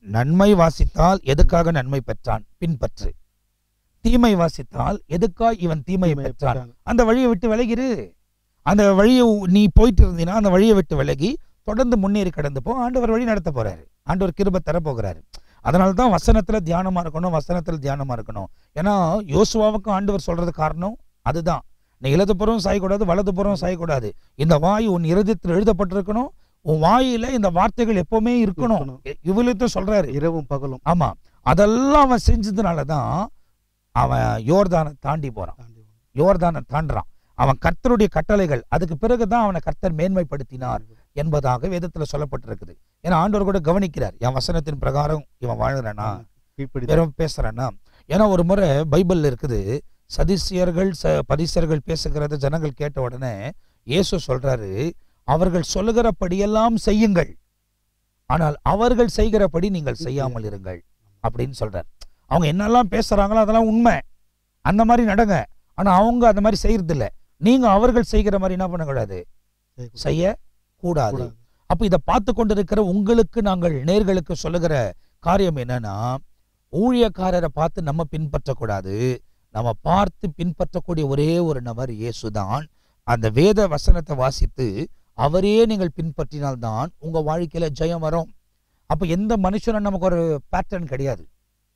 நன்மை வாசித்தால் எதுக்காக நன்மை பெற்றான் பின்பற்று தீமை வாசித்தால் எதுக்காய் இவன் தீமையை தீமையை பெற்றான் பெற்றான். அந்த வழியை விட்டு விலகிரு அந்த வழியை உ- நீ போயிட்டு இருந்தீன்னா அந்த வழியை விட்டு விலகி தொடர்ந்து முன்னேறி கடந்து போ ஆண்டவர் வழி நடத்த போறாரு ஆண்டவர் கிருபை தர போகிறாரு அதனால தான் வசனத்துல தியானமா இருக்கணும் வசனத்துல தியானமா இருக்கணும் ஏன்னா யோசுவாவுக்கும் ஆண்டவர் சொல்றது காரணம் அதுதான் நீ இடதுபுறம் சாயக்கூடாது வலதுபுறம் சாயக்கூடாது இந்த வாய் உன் இருதயத்தில் எழுதப்பட்டிருக்கணும் உன் வாயில இந்த வார்த்தைகள் எப்பவுமே இருக்கணும் இருக்கணும். இவ்வளவு சொல்றாரு இரவும் பகலும் ஆமா அதெல்லாம் அவன் செஞ்சதுனால தான் அவன் யோர்தானை தாண்டி போறான் தாண்டி வரும். யோர்தானை தாண்டுறான் அவன் கர்த்தருடைய கட்டளைகள் அதுக்கு பிறகுதான் அவனை கர்த்தர் மேன்மைப்படுத்தினார் என்பதாக வேதத்துல சொல்லப்பட்டிருக்குது ஏன்னா ஆண்டவர் கூட கவனிக்கிறார் என் வசனத்தின் பிரகாரம் இவன் வாழுறானா கீழ்ப்படி வெறும் பேசுறானா ஏன்னா ஒரு முறை பைபிள்ல இருக்குது சதிசியர்கள் ச பரிசர்கள் பேசுகிறத ஜனங்கள் கேட்ட உடனே இயேசு சொல்றாரு அவர்கள் சொல்லுகிறபடியெல்லாம் செய்யுங்கள் ஆனால் அவர்கள் செய்கிறபடி நீங்கள் செய்யாமல் இருங்கள் அப்படின்னு சொல்றார் அவங்க என்னெல்லாம் பேசுறாங்களோ அதெல்லாம் உண்மை அந்த மாதிரி நடங்க ஆனா அவங்க அந்த மாதிரி செய்யறது இல்ல நீங்க அவர்கள் செய்கிற மாதிரி என்ன பண்ணக்கூடாது செய்யக்கூடாது. செய்ய கூடாது கூடாது. அப்ப இதை பார்த்து கொண்டிருக்கிற உங்களுக்கு நாங்கள் நேர்களுக்கு சொல்லுகிற காரியம் என்னன்னா ஊழியக்காரரை பார்த்து நம்ம பின்பற்றக்கூடாது நம்ம பார்த்து பின்பற்றக்கூடிய ஒரே ஒரு நபர் இயேசுதான் அந்த வேத வசனத்தை வாசித்து அவரே நீங்கள் பின்பற்றினால்தான் உங்க வாழ்க்கையில ஜெயம் வரும் அப்ப எந்த மனுஷனும் நமக்கு ஒரு பேட்டர்ன் கிடையாது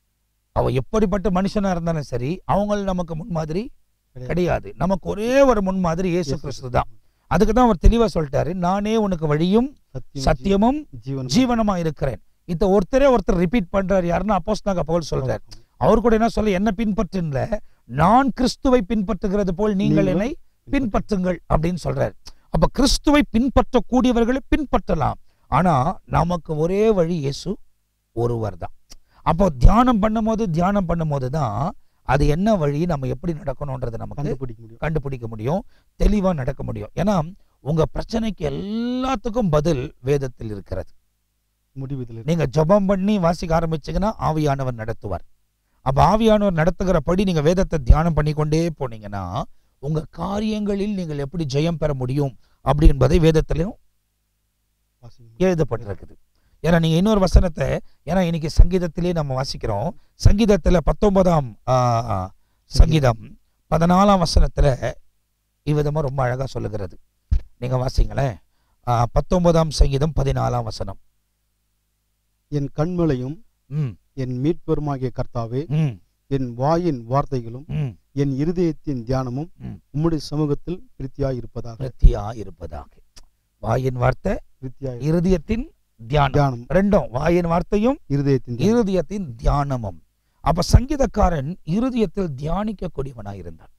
அவ எப்படிப்பட்ட மனுஷனா இருந்தாலும் சரி அவங்க நமக்கு முன்மாதிரி கிடையாது. கிடையாது நமக்கு ஒரே ஒரு முன்மாதிரி இயேசு இயேசு கிறிஸ்து தான் அதுக்கு தான் அவர் தெளிவா சொல்லிட்டாரு நானே உனக்கு வழியும் சத்தியம் சத்தியமும் ஜீவன் ஜீவனமா இருக்கிறேன் இந்த ஒருத்தரே ஒருத்தர் ரிப்பீட் பண்றாரு யாருன்னா அப்போஸ்தலனாக பவுல் சொல்றார் அவர் கூட என்ன சொல்ல என்ன பின்பற்றுல நான் கிறிஸ்துவை பின்பற்றுகிறது போல் நீங்கள் நீங்களும் என்னை பின்பற்றுங்கள் அப்படின்னு சொல்றாரு அப்ப கிறிஸ்துவை பின்பற்றக்கூடியவர்களை பின்பற்றலாம் ஆனா நமக்கு ஒரே வழி இயேசு ஒருவர் தான் அப்போ தியானம் பண்ணும்போது தியானம் பண்ணும்போது தான் அது என்ன வழி நம்ம எப்படி நடக்கணும்ன்றது நமக்கு கண்டுபிடிக்க முடியும் கண்டுபிடிக்க முடியும் தெளிவா நடக்க முடியும் ஏன்னா உங்க பிரச்சனைக்கு எல்லாத்துக்கும் பதில் வேதத்தில் இருக்கிறது முடிவு இதுல இருக்கு. நீங்க ஜெபம் பண்ணி வாசிக்க ஆரம்பிச்சீங்கன்னா ஆவியானவர் நடத்துவார் அப்ப ஆவியானவர் நடத்துகிறபடி நீங்க வேதத்தை தியானம் பண்ணிக்கொண்டே போனீங்கன்னா உங்க காரியங்களில் நீங்கள் எப்படி ஜெயம் பெற முடியும் அப்படி என்பதை வேதத்திலையும் வாசிக்க முடியும். எழுதப்பட்டிருக்குது ஏன்னா நீங்க இன்னொரு வசனத்தை ஏன்னா இன்னைக்கு சங்கீதத்திலே நம்ம வாசிக்கிறோம் சங்கீதத்துல பத்தொன்பதாம் ஆ, ஆ, சங்கீதம் பதினாலாம் வசனத்துல இவ்விதமா ரொம்ப அழகா சொல்லுகிறது நீங்க வாசிங்களேன் ஆ, பத்தொன்பதாம் சங்கீதம் பதினாலாம் வசனம் என் கண்மலையும் ம் என் மீட்பெருமாகிய கர்த்தாவே ம் என் வாயின் வார்த்தைகளும் ம் என் இருதயத்தின் தியானமும் ம். உம்முடைய சமூகத்தில் பிரித்தியாய் இருப்பதாக விருத்தியா இருப்பதாக வாயின் வார்த்தை பிரித்தியாய் இருதயத்தின் தியானம் தியானம் ரெண்டும் வாயின் வார்த்தையும் இருதயத்தின் தியானம். இருதயத்தின் தியானமும் அப்ப சங்கீதக்காரன் இருதயத்தில் தியானிக்கக்கூடியவனாய் இருந்தான்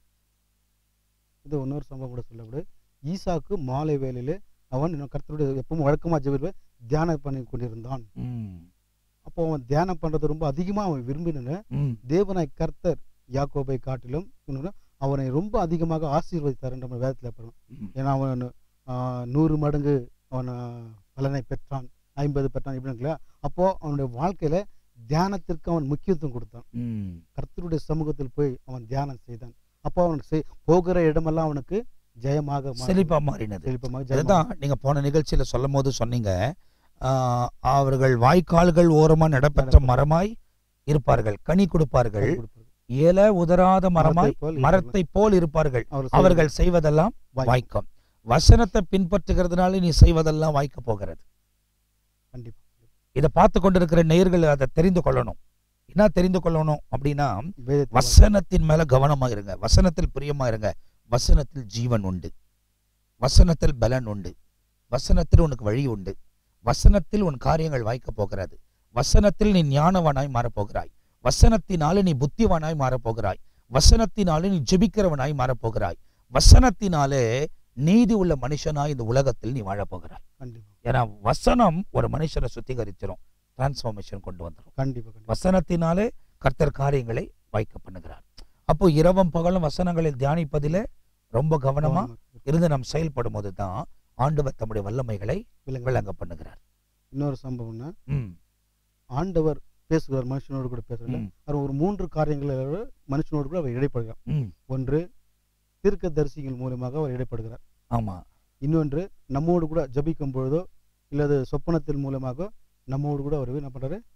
இது இன்னொரு சம்பவம் கூட சொல்லப்படு ஈசாக்கு மாலை வேளையிலே அவன் இன்னும் கர்த்தருடைய எப்பவும் வழக்கமா ஜெபிப்ப தியானம் பண்ணி கொண்டிருந்தான் ம், அப்போ அவன் தியானம் பண்றது ரொம்ப அதிகமா அவன் விரும்பினு ம், தேவனாய் கர்த்தர் யாக்கோபை காட்டிலும் இன்னொன்னு அவனை ரொம்ப அதிகமாக ஆசீர்வதித்தார் நம்ம வேதத்தில் படும் ம். ஏன்னா அவன் ஆ, நூறு மடங்கு அவன் ஆ, பலனை பெற்றான் ஐம்பது பெற்றான் இப்படி இல்லையா அப்போ அவனுடைய வாழ்க்கையில தியானத்திற்கு அவன் முக்கியத்துவம் கொடுத்தான் ம். கர்த்தருடைய சமூகத்தில் போய் அவன் தியானம் செய்தான் அப்போ அவனுக்கு செய்- போகிற இடமெல்லாம் அவனுக்கு ஜெயமாக மாறினது. செழிப்பா மாறினது செழிப்பமாக ஜெயமாக அதுதான் நீங்க போன நிகழ்ச்சியில சொல்லும் போது சொன்னீங்க ஆஹ், அவர்கள் வாய்க்கால்கள் ஓரமா நடப்பெற்ற மரமாய் இருப்பார்கள் கனி கொடுப்பார்கள் கொடுப்பார்கள். இல உதராத மரமாய் மரத்தைப் போல் மரத்தை போல் இருப்பார்கள் அவர்கள் அவர்கள் செய்வதெல்லாம் வாய்க்கும். வாய்க்கும் வசனத்தை பின்பற்றுகிறதுனால நீ செய்வதெல்லாம் வாய்க்க போகிறது கண்டிப்பா இதை பார்த்து கொண்டிருக்கிற நேயர்கள் அதை தெரிந்து கொள்ளணும் என்ன தெரிந்து கொள்ளணும் அப்படின்னா வேதத்தில் வசனத்தின் மேல கவனமா இருங்க வசனத்தில் பிரியமா இருங்க வசனத்தில் ஜீவன் உண்டு வசனத்தில் பலன் உண்டு வசனத்தில் உனக்கு வழி உண்டு வசனத்தில் உன் காரியங்கள் வாய்க்க போகிறது வசனத்தில் நீ ஞானவனாய் மாறப்போகிறாய் வசனத்தினாலே நீ புத்திவானாய் மாறப்போகிறாய் வசனத்தினாலே நீ ஜெபிக்கிறவனாய் மாறப்போகிறாய் வசனத்தினாலே நீதி உள்ள மனுஷனாய் இந்த உலகத்தில் நீ வாழப்போகிறாய் கண்டிப்பா ஏன்னா வசனம் ஒரு மனுஷனை சுத்திகரிச்சிடும் டிரான்ஸ்ஃபார்மேஷன் கொண்டு வந்துடும் கண்டிப்பா கண்டிப்பா வசனத்தினாலே கர்த்தர் காரியங்களை வாய்க்க பண்ணுகிறார் அப்போ இரவும் பகலும் வசனங்களில் தியானிப்பதிலே ரொம்ப கவனமா கவனமா இருந்து நாம் செயல்படும் போது தான் ஆண்டவர் தம்முடைய வல்லமைகளை விளங்க விளங்க பண்ணுகிறார் இன்னொரு சம்பவம்னா ம், ஆண்டவர் பேசுகிறார் மனுஷனோடு கூட பேசுகிறார் ம், அவர் ஒரு மூன்று காரியங்களோடு மனுஷனோடு கூட அவர் இடைப்படுகிறார் ம். ஒன்று தீர்க்க தரிசிகள் மூலமாக அவர் இடைப்படுகிறார் ஆமா இன்னொன்று நம்மோடு கூட ஜபிக்கும் பொழுதோ இல்லது சொப்பனத்தின் மூலமாக நம்மோடு கூட அவர் என்ன பண்றாரு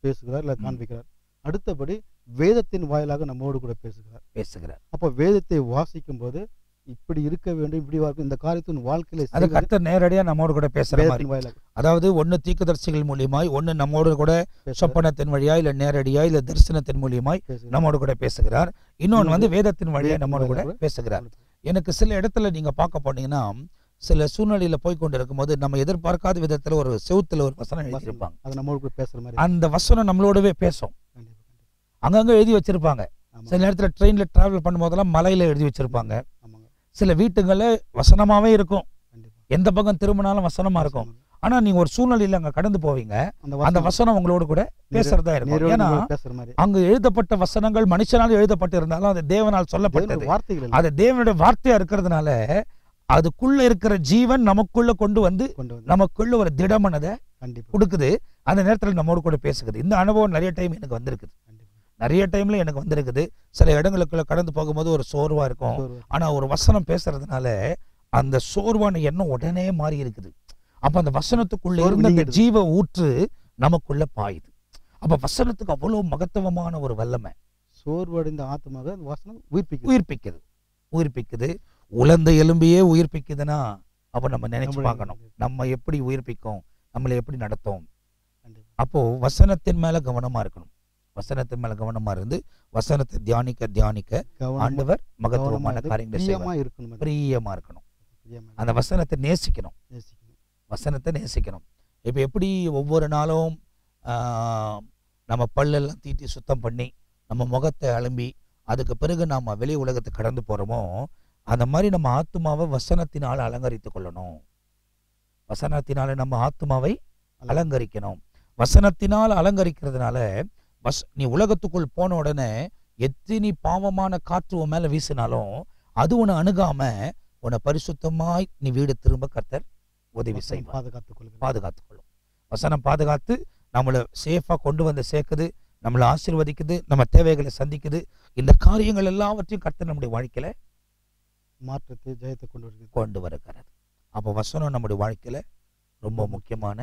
பேசுகிறார் இல்லை ம். காண்பிக்கிறார் அடுத்தபடி வேதத்தின் வாயிலாக நம்மோடு கூட பேசுகிறார் பேசுகிறார் அப்போ வேதத்தை வாசிக்கும் போது இப்படி இருக்க வேண்டும் இப்படி இருக்கும் இந்த காரியத்தின் வாழ்க்கையில அது செய்வது கர்த்தர் நேரடியா நம்மோடு கூட பேசுற மாதிரி வேதத்தின் வாயிலாக அதாவது ஒண்ணு தீர்க்கதரிசிகள் மூலியமாய் ஒண்ணு நம்மோடு கூட பேசுகிறார், சொப்பனத்தின் வழியா இல்ல நேரடியா இல்ல தரிசனத்தின் மூலியமாய் பேசுகிறார். நம்மோடு கூட பேசுகிறார் இன்னொன்னு வந்து வேதத்தின் வழியா வேதத்தின் நம்மோடு கூட வழியா கூட பேசுகிறார் எனக்கு சில இடத்துல நீங்க பார்க்க போனீங்கன்னா சில சூழ்நிலையில போய் கொண்டு இருக்கும்போது நம்ம எதிர்பார்க்காத விதத்துல ஒரு செவுத்துல ஒரு வசனம் எழுதியிருப்பாங்க அது நம்மோடு கூட பேசுற மாதிரி அந்த வசனம் நம்மளோடவே பேசும் கண்டிப்பா, கண்டிப்பா. அங்கங்க எழுதி வச்சிருப்பாங்க ஆமா, சில நேரத்துல ட்ரெயின்ல டிராவல் பண்ணும்போதெல்லாம் மலையில எழுதி வச்சிருப்பாங்க ஆமாங்க, சில வீட்டுங்கள்ல வசனமாவே இருக்கும் கண்டிப்பா. எந்த பக்கம் திரும்பினாலும் வசனமா இருக்கும் ஆனா நீங்க ஒரு சூழ்நிலையில அங்க கடந்து போவீங்க அந்த அந்த வசனம் வசனம் உங்களோட கூட பேசுறதா இருக்கும் நேரோடு ஏன்னா நம்மோடு பேசுற மாதிரி அங்கு எழுதப்பட்ட வசனங்கள் மனுஷனால் எழுதப்பட்டு இருந்தாலும் அது தேவனால் தேவனுடைய சொல்லப்பட்டது வார்த்தைகள் இல்லை. அது தேவனுடைய வார்த்தையா இருக்கிறதுனால அதுக்குள்ள இருக்கிற ஜீவன் நமக்குள்ள கொண்டு வந்து கொண்டு வந்து நமக்குள்ள ஒரு திடமனதை கண்டிப்பா கொடுக்குது அந்த நேரத்துல நம்மோடு கூட பேசுகுது இந்த அனுபவம் நிறைய டைம் எனக்கு வந்திருக்குது கண்டிப்பா நிறைய டைம்ல எனக்கு வந்திருக்குது சில இடங்களுக்குள்ள கடந்து போகும்போது ஒரு சோர்வா இருக்கும் சோர்வு. ஆனா ஒரு வசனம் பேசுறதுனால அந்த சோர்வான எண்ணம் உடனே மாறி இருக்குது அப்ப அந்த வசனத்துக்குள்ள சோர்வு இருந்த அந்த நீங்கிடுது. ஜீவ ஊற்று நமக்குள்ள பாயுது அப்ப வசனத்துக்கு அவ்வளவு மகத்துவமான ஒரு வல்லமை சோர்வடைந்த ஆத்மாக அந்த வசனம் உயிர்ப்பிக்குது உயிர்ப்பிக்குது உயிர்ப்பிக்குது உலர்ந்த எலும்பையே உயிர்ப்பிக்குதுன்னா அப்ப நம்ம நினைச்சு நம்மளை பார்க்கணும் நம்ம எப்படி உயிர்ப்பிக்கும் நம்மளை எப்படி நடத்தும் கண்டிப்பா. அப்போ வசனத்தின் மேல கவனமா இருக்கணும் வசனத்தின் மேல கவனமா இருந்து வசனத்தை தியானிக்க தியானிக்க கவனமா- ஆண்டவர் கவனமா மகத்துவமான இருந்து காரியங்களை பிரியமா செய்வார் இருக்கணும் அது. பிரியமா இருக்கணும் பிரியமா அந்த வசனத்தை நேசிக்கணும் நேசிக்கணும். வசனத்தை நேசிக்கணும் இப்போ எப்படி ஒவ்வொரு நாளும் ஆஹ், நம்ம பல்லெல்லாம் தீட்டி சுத்தம் பண்ணி நம்ம முகத்தை அலம்பி அதுக்கு பிறகு நாம் வெளி உலகத்தை கடந்து போகிறோமோ அந்த மாதிரி நம்ம ஆத்மாவை வசனத்தினால் அலங்கரித்து கொள்ளணும் வசனத்தினால நம்ம ஆத்மாவை அலங்கரிக்கணும் வசனத்தினால் அலங்கரிக்கிறதுனால வஸ் நீ உலகத்துக்குள் போன உடனே எத்தனை பாவமான காற்று உன் மேல வீசினாலும் அது உன்னை அணுகாம உன்னை பரிசுத்தமாய் நீ வீடு திரும்ப கர்த்தர் உதவி வசனம் செய்வார் பாதுகாத்துக் கொள்கிறது. பாதுகாத்துக் கொள்ளும் வசனம் பாதுகாத்து நம்மளை சேஃபா கொண்டு வந்து சேர்க்குது நம்மளை ஆசீர்வதிக்குது நம்ம தேவைகளை சந்திக்குது இந்த காரியங்கள் எல்லாவற்றையும் கர்த்தர் நம்முடைய வாழ்க்கையில மாற்றத்தை ஜெயத்தை கொண்டு வருகிறது கொண்டு வருகிறது அப்போ வசனம் நம்முடைய வாழ்க்கையில ரொம்ப முக்கியமான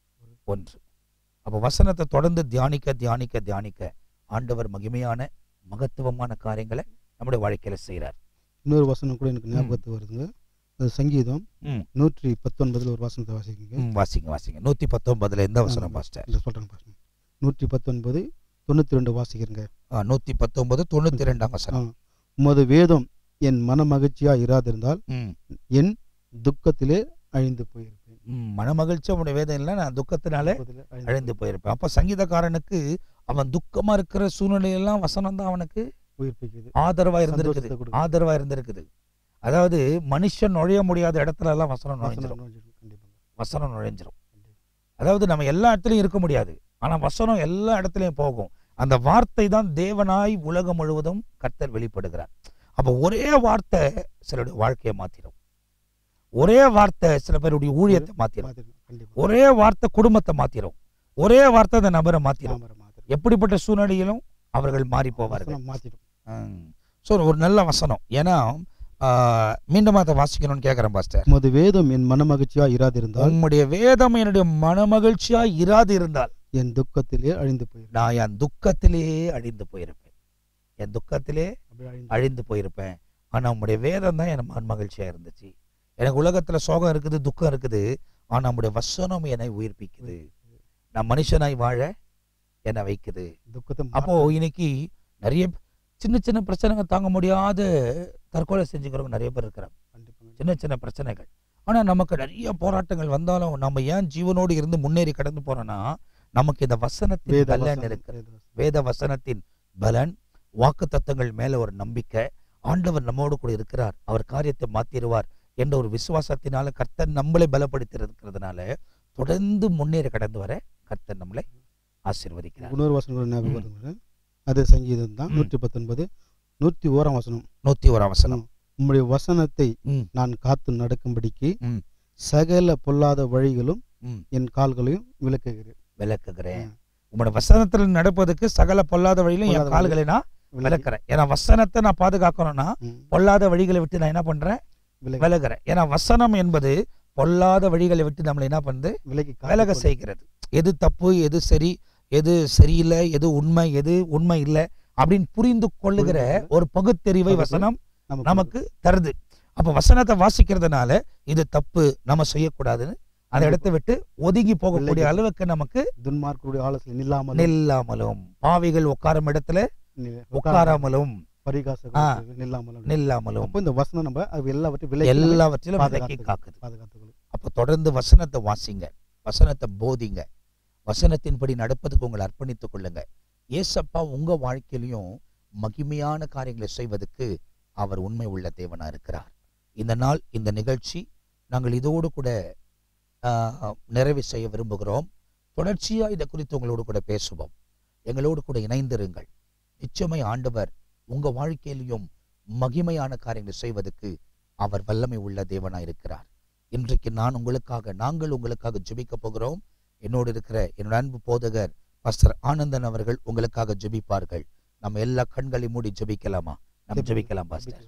ஒன்று அப்போ வசனத்தை தொடர்ந்து தியானிக்க தியானிக்க தியானிக்க ஆண்டவர் மகிமையான மகத்துவமான காரியங்களை நம்முடைய வாழ்க்கையில செய்கிறார் இன்னொரு வசனம் கூட எனக்கு ஞாபகத்துக்கு வருதுங்க அது சங்கீதம் ம். நூற்றி பத்தொன்பதுல ஒரு வசனத்தை வாசிக்கீங்க ம், வாசிங்க வாசிங்க நூத்தி பத்தொன்பதுல எந்த வசனம் பாஸ்டர் இந்த சொல்றேன் பாருங்க நூற்றி பத்தொன்பது தொண்ணூத்தி ரெண்டு வாசிக்கிறேங்க ஆ, நூத்தி பத்தொன்பது தொண்ணூத்தி ரெண்டாம் வசனம் உமது வேதம் என் மன மகிழ்ச்சியா இராதிருந்தால் ம், என் துக்கத்திலே அழிந்து போயிருப்பேன் ம், மனமகிழ்ச்சி அவனுடைய வேதம் இல்லை நான் துக்கத்தினால துக்கத்திலே அழிந்து போயிருப்பேன் அப்ப சங்கீதக்காரனுக்கு அவன் துக்கமா இருக்கிற சூழ்நிலையெல்லாம் வசனம் தான் அவனுக்கு உயிர்ப்பிக்குது ஆதரவா இருந்திருக்குது சந்தோஷத்தை கொடுக்குது. ஆதரவா இருந்திருக்குது அதாவது மனுஷன் நுழைய முடியாத இடத்துல எல்லாம் வசனம் நுழைஞ்சிரும் வசனம் நுழைஞ்சிரும். கண்டிப்பாங்க. வசனம் நுழைஞ்சிரும் கண்டிப்பா. அதாவது நம்ம எல்லா இடத்துலயும் இருக்க முடியாது ஆனா வசனம் எல்லா இடத்துலயும் போகும் அந்த வார்த்தை தான் தேவனாய் உலகம் முழுவதும் கர்த்தர் வெளிப்படுகிறார் அப்ப ஒரே வார்த்தை சிலருடைய வாழ்க்கையை மாத்திரும் ஒரே வார்த்தை சில பேருடைய ஊழியத்தை மாத்திரும் மாத்திரும். கண்டிப்பா. ஒரே வார்த்தை குடும்பத்தை மாத்திரும் ஒரே வார்த்தை அந்த நபரை மாத்திரும் தாமரை மாத்திரும். எப்படிப்பட்ட சூழ்நிலையிலும் அவர்கள் மாறி போவார்கள் வசனம் மாத்திடும் ஸோ ஒரு நல்ல வசனம் ஏன்னா ஆஹ், மீண்டும் அதை வாசிக்கணும்னு கேட்குறேன் பாஸ்டர் உமது வேதம் என் மன மகிழ்ச்சியா இராதிருந்தால் உம்முடைய வேதம் என்னுடைய மனமகிழ்ச்சியா இராது இருந்தால் என் துக்கத்திலே அழிந்து போயிருப்பேன் நான் என் துக்கத்திலே அழிந்து போயிருப்பேன் என் துக்கத்திலே அப்படி அழிந்து அழிந்து போயிருப்பேன் ஆனா உம்முடைய வேதம் தான் என் மனமகிழ்ச்சியா இருந்துச்சு எனக்கு உலகத்துல சோகம் இருக்குது துக்கம் இருக்குது ஆனா நம்முடைய வசனம் என்னை உயிர்ப்பிக்குது நான் மனுஷனாய் வாழ என்னை வைக்குது துக்கத்தை அப்போ இன்னைக்கு நிறைய சின்ன சின்ன பிரச்சனைகள் தாங்க முடியாத தற்கொலை செஞ்சுக்கிறவங்க நிறைய பேர் இருக்கிறாங்க கண்டிப்பாங்க. சின்ன சின்ன பிரச்சனைகள் ஆனா நமக்கு நிறைய போராட்டங்கள் வந்தாலும் நம்ம ஏன் ஜீவனோடு இருந்து முன்னேறி கடந்து போறோம்னா நமக்கு இந்த வசனத்தின் வேத பலன் வசனம், இருக்கு வேத வசனம். வேத வசனத்தின் பலன் வாக்கு தத்தங்கள் மேல ஒரு நம்பிக்கை ஆண்டவர் நம்மோடு கூட இருக்கிறார் அவர் காரியத்தை மாத்திருவார் என்ற ஒரு விசுவாசத்தினால கர்த்தர் நம்மளை பலப்படுத்தி இருக்கிறதுனால தொடர்ந்து முன்னேறி கடந்து வர கர்த்தர் நம்மளை ஆசீர்வதிக்கிறார் இன்னொரு வசனம் கூட ஞாபகம் ம். வருதுங்க. அது சங்கீதம் தான் ம். நூற்றி பத்தொன்பது நூற்றி ஓராம் வசனம் நூத்தி ஓராம் வசனம் உம்முடைய வசனத்தை ம். நான் காத்து நடக்கும்படிக்கு ம். சகல பொல்லாத வழிகளும் ம். என் கால்களையும் விளக்குகிறேன் விளக்குகிறேன் ம். உங்களோட வசனத்தில் நடப்பதற்கு சகல பொல்லாத வழியிலும் என் பொல்லாத கால்களை நான் விளக்கு- விளக்குறேன் ஏன்னா வசனத்தை நான் பாதுகாக்கணும்னா ம். பொல்லாத வழிகளை விட்டு நான் என்ன பண்றேன் விலகி- விலகுறேன் ஏன்னா வசனம் என்பது பொல்லாத வழிகளை விட்டு நம்மளை என்ன பண்ணுது விலகி காத்துக் விலக கொள். செய்கிறது எது தப்பு எது சரி எது சரியில்லை எது உண்மை எது உண்மை இல்லை அப்படின்னு புரிந்து கொள்ளுகிற புரிந்து ஒரு பகுத்தறிவை பகுத்தறிவு வசனம் நமக்கு நமக்கு தருது அப்ப வசனத்தை வாசிக்கிறதுனால இது தப்பு நம்ம செய்யக்கூடாதுன்னு அந்த கண்டிப்பா. இடத்தை விட்டு ஒதுங்கி போகக்கூடிய விலகி. அளவுக்கு நமக்கு துன்மார்க்கருடைய ஆலோசனை நில்லாமல் நில்லாமலும் பாவிகள் உட்காரும் இடத்துல உட்காராம உட்காராமலும் பரிகாச ஆ. நில்லாமல் நில்லாமலும் அப்போ இந்த வசனம் நம்ம அது எல்லாவற்றையும் விலக்கி எல்லாவற்றிலும் விலக்கி பாதுகாத்து- காக்குது பாதுகாத்துக்கொள்ளும் அப்ப தொடர்ந்து வசனத்தை வாசிங்க வசனத்தை போதிங்க வசனத்தின்படி நடப்பதுக்கு உங்களை அர்ப்பணித்துக் கொள்ளுங்க ஏசப்பா உங்க வாழ்க்கையிலையும் மகிமையான காரியங்களை செய்வதற்கு அவர் உண்மை உள்ள தேவனா இருக்கிறார் இந்த நாள் இந்த நிகழ்ச்சி நாங்கள் இதோடு கூட ஆஹ், நிறைவு செய்ய விரும்புகிறோம் தொடர்ச்சியா இதை குறித்து உங்களோடு கூட பேசுவோம் எங்களோடு கூட இணைந்திருங்கள் நிச்சயமை ஆண்டவர் உங்க வாழ்க்கையிலையும் மகிமையான காரியங்களை செய்வதற்கு அவர் வல்லமை உள்ள தேவனா இருக்கிறார் இன்றைக்கு நான் உங்களுக்காக நாங்கள் உங்களுக்காக ஜெபிக்க போகிறோம் என்னோடு இருக்கிற என்னோட அன்பு போதகர் பாஸ்டர் ஆனந்தன் அவர்கள் உங்களுக்காக ஜெபிப்பார்கள் நம்ம எல்லா கண்களையும் மூடி ஜெபிக்கலாமா நம்ம ஜெபிக்கலாம் பாஸ்டர்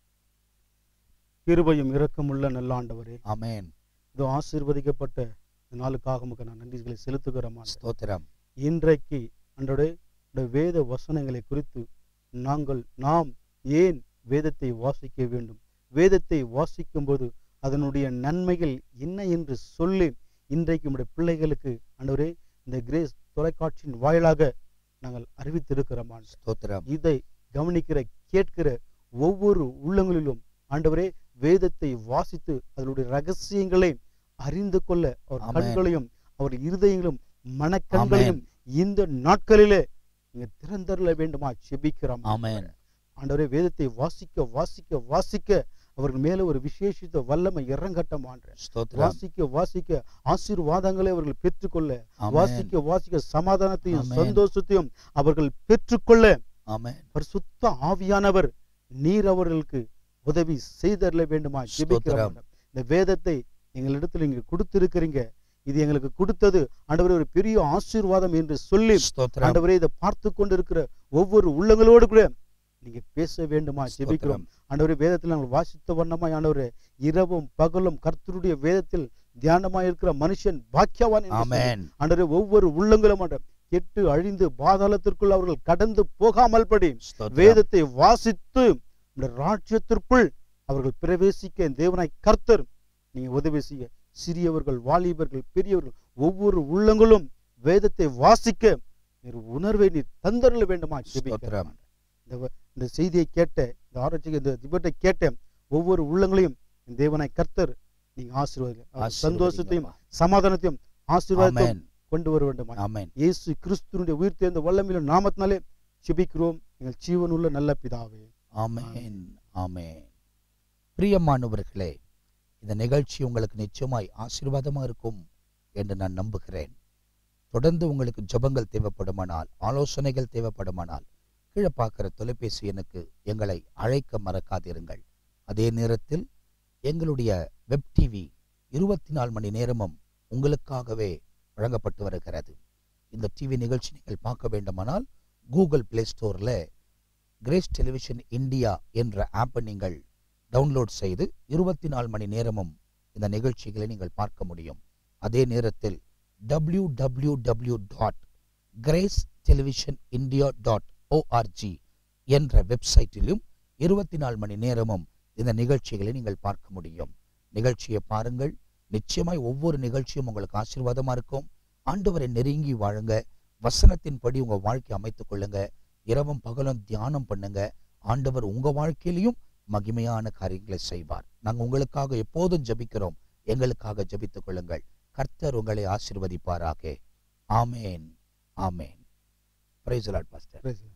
கிருபையும் இரக்கமுள்ள நல்ல ஆண்டவரே ஆமென் இதோ ஆசீர்வதிக்கப்பட்ட இந்த நாளுக்காக உமக்கு நான் நன்றிகளை செலுத்துகிறோம் ஆண்டவரே. ஸ்தோத்திரம் இன்றைக்கு அன்றோட வேத வசனங்களை குறித்து நாங்கள் நாம் ஏன் வேதத்தை வாசிக்க வேண்டும் வேதத்தை வாசிக்கும்போது அதனுடைய நன்மைகள் என்ன என்று சொல்லி இன்றைக்கு நம்முடைய பிள்ளைகளுக்கு ஆண்டவரே இந்த கிரேஸ் தொலைக்காட்சியின் வாயிலாக நாங்கள் அறிவித்திருக்கிறோம் ஆண்டவரே. ஸ்தோத்திரம் இதை கவனிக்கிற கேட்கிற ஒவ்வொரு உள்ளங்களிலும் ஆண்டவரே வேதத்தை வாசித்து அதனுடைய ரகசியங்களை அறிந்து கொள்ள அவர் ஆமென். கண்களையும் அவர் இருதயங்களும் மனக்கண்களையும் இந்த நாட்களிலே நீங்க திறந்தரல வேண்டுமா செபிக்கிறோம் ஆமென் ஆண்டவரே வேதத்தை வாசிக்க வாசிக்க வாசிக்க அவர்கள் மேல ஒரு விசேஷித்த வல்லமை இறங்கட்டம் ஆண்டு ஸ்தோத்திரம் வாசிக்க வாசிக்க ஆசீர்வாதங்களை அவர்கள் பெற்றுக்கொள்ள ஆமென் வாசிக்க வாசிக்க சமாதானத்தையும் ஆமென். சந்தோஷத்தையும் அவர்கள் பெற்றுக்கொள்ள ஆமென் பரிசுத்த ஆவியானவர் நீர் அவர்களுக்கு உதவி செய்தரல வேண்டுமா ஜெபிக்கிறோம் ஸ்தோத்திரம். இந்த வேதத்தை எங்களிடத்தில் நீங்க கொடுத்திருக்கிறீங்க இது எங்களுக்கு கொடுத்தது ஆண்டவரே ஒரு பெரிய ஆசீர்வாதம் என்று சொல்லி ஸ்தோத்திரம் ஆண்டவரே இதை பார்த்து கொண்டிருக்கிற ஒவ்வொரு உள்ளங்களோடு கூட நீங்க பேச வேண்டுமா ஜெபிக்கிறோம் ஸ்தோத்திரம் ஆண்டவரே வேதத்தில் நாங்கள் வாசித்த வண்ணமாய் ஆண்டவரே இரவும் பகலும் கர்த்தருடைய வேதத்தில் தியானமாய் இருக்கிற மனுஷன் பாக்கியவான் என்று சொல்லி ஆமென் ஆண்டவரே ஒவ்வொரு உள்ளங்களும் ஆண்டவரே, கெட்டு அழிந்து பாதாளத்திற்குள் அவர்கள் கடந்து போகாமல் படி ஸ்தோத்திரம் வேதத்தை வாசித்து இந்த ராஜ்யத்திற்குள் அவர்கள் பிரவேசிக்க என் தேவனாய் கர்த்தர் நீங்க உதவி செய்ய சிறியவர்கள் வாலிபர்கள் பெரியவர்கள் ஒவ்வொரு உள்ளங்களும் வேதத்தை வாசிக்க ஒரு உணர்வை நீ தந்தரல வேண்டுமா ஜெபிக்கிறேன். ஸ்தோத்திரம். இந்த வ- இந்த செய்தியை கேட்ட இந்த ஆராய்ச்சி இந்த திபத்தை கேட்ட ஒவ்வொரு உள்ளங்களையும் என் தேவனாய் கர்த்தர் நீங்க ஆசீர்வாதிங்க சந்தோஷத்தையும் ஆசீர்வதிங்கப்பா. சமாதானத்தையும் ஆசீர்வாதத்தையும் ஆமென் கொண்டு வர வேண்டுமா ஆமென் இயேசு கிறிஸ்துனுடைய உயிர் தேர்ந்த வல்லமையிலும் நாமத்தினாலே செபிக்கிறோம் எங்கள் ஜீவனுள்ள நல்ல பிதாவே ஆமென் ஆமென் பிரியமானவர்களே இந்த நிகழ்ச்சி உங்களுக்கு நிச்சயமாய் ஆசீர்வாதமா இருக்கும் என்று நான் நம்புகிறேன் தொடர்ந்து உங்களுக்கு ஜெபங்கள் தேவைப்படுமானால் ஆலோசனைகள் தேவைப்படுமானால் கீழே பார்க்குற தொலைபேசி எண்ணுக்கு எங்களை அழைக்க மறக்காதிருங்கள் அதே நேரத்தில் எங்களுடைய வெப் டிவி இருபத்தி நாலு மணி நேரமும் உங்களுக்காகவே வழங்கப்பட்டு வருகிறது இந்த டிவி நிகழ்ச்சி நீங்கள் பார்க்க வேண்டுமானால் கூகுள் பிளே ஸ்டோரில் கிரேஸ் டெலிவிஷன் இந்தியா என்ற ஆப்பை நீங்கள் டவுன்லோட் செய்து இருபத்தி நாலு மணி நேரமும் இந்த நிகழ்ச்சிகளை நீங்கள் பார்க்க முடியும் அதே நேரத்தில் W W W dot Grace television India dot ORG என்ற வெப்சைட்டிலும் இருபத்தி நாலு மணி நேரமும் இந்த நிகழ்ச்சிகளை நீங்கள் பார்க்க முடியும் நிகழ்ச்சியை பாருங்கள் நிச்சயமாய் ஒவ்வொரு நிகழ்ச்சியும் உங்களுக்கு ஆசீர்வாதமா இருக்கும் ஆண்டவரை நெருங்கி வாழுங்க வசனத்தின்படி உங்க வாழ்க்கை அமைத்துக் கொள்ளுங்க இரவும் பகலும் தியானம் பண்ணுங்க ஆண்டவர் உங்க வாழ்க்கையிலையும் மகிமையான காரியங்களை செய்வார் நாங்க உங்களுக்காக எப்போதும் ஜெபிக்கிறோம் எங்களுக்காக ஜெபித்துக் கொள்ளுங்கள் கர்த்தர் உங்களை ஆசீர்வதிப்பாராக ஆமேன் ஆமேன் praise Lord pastor Praise the Lord.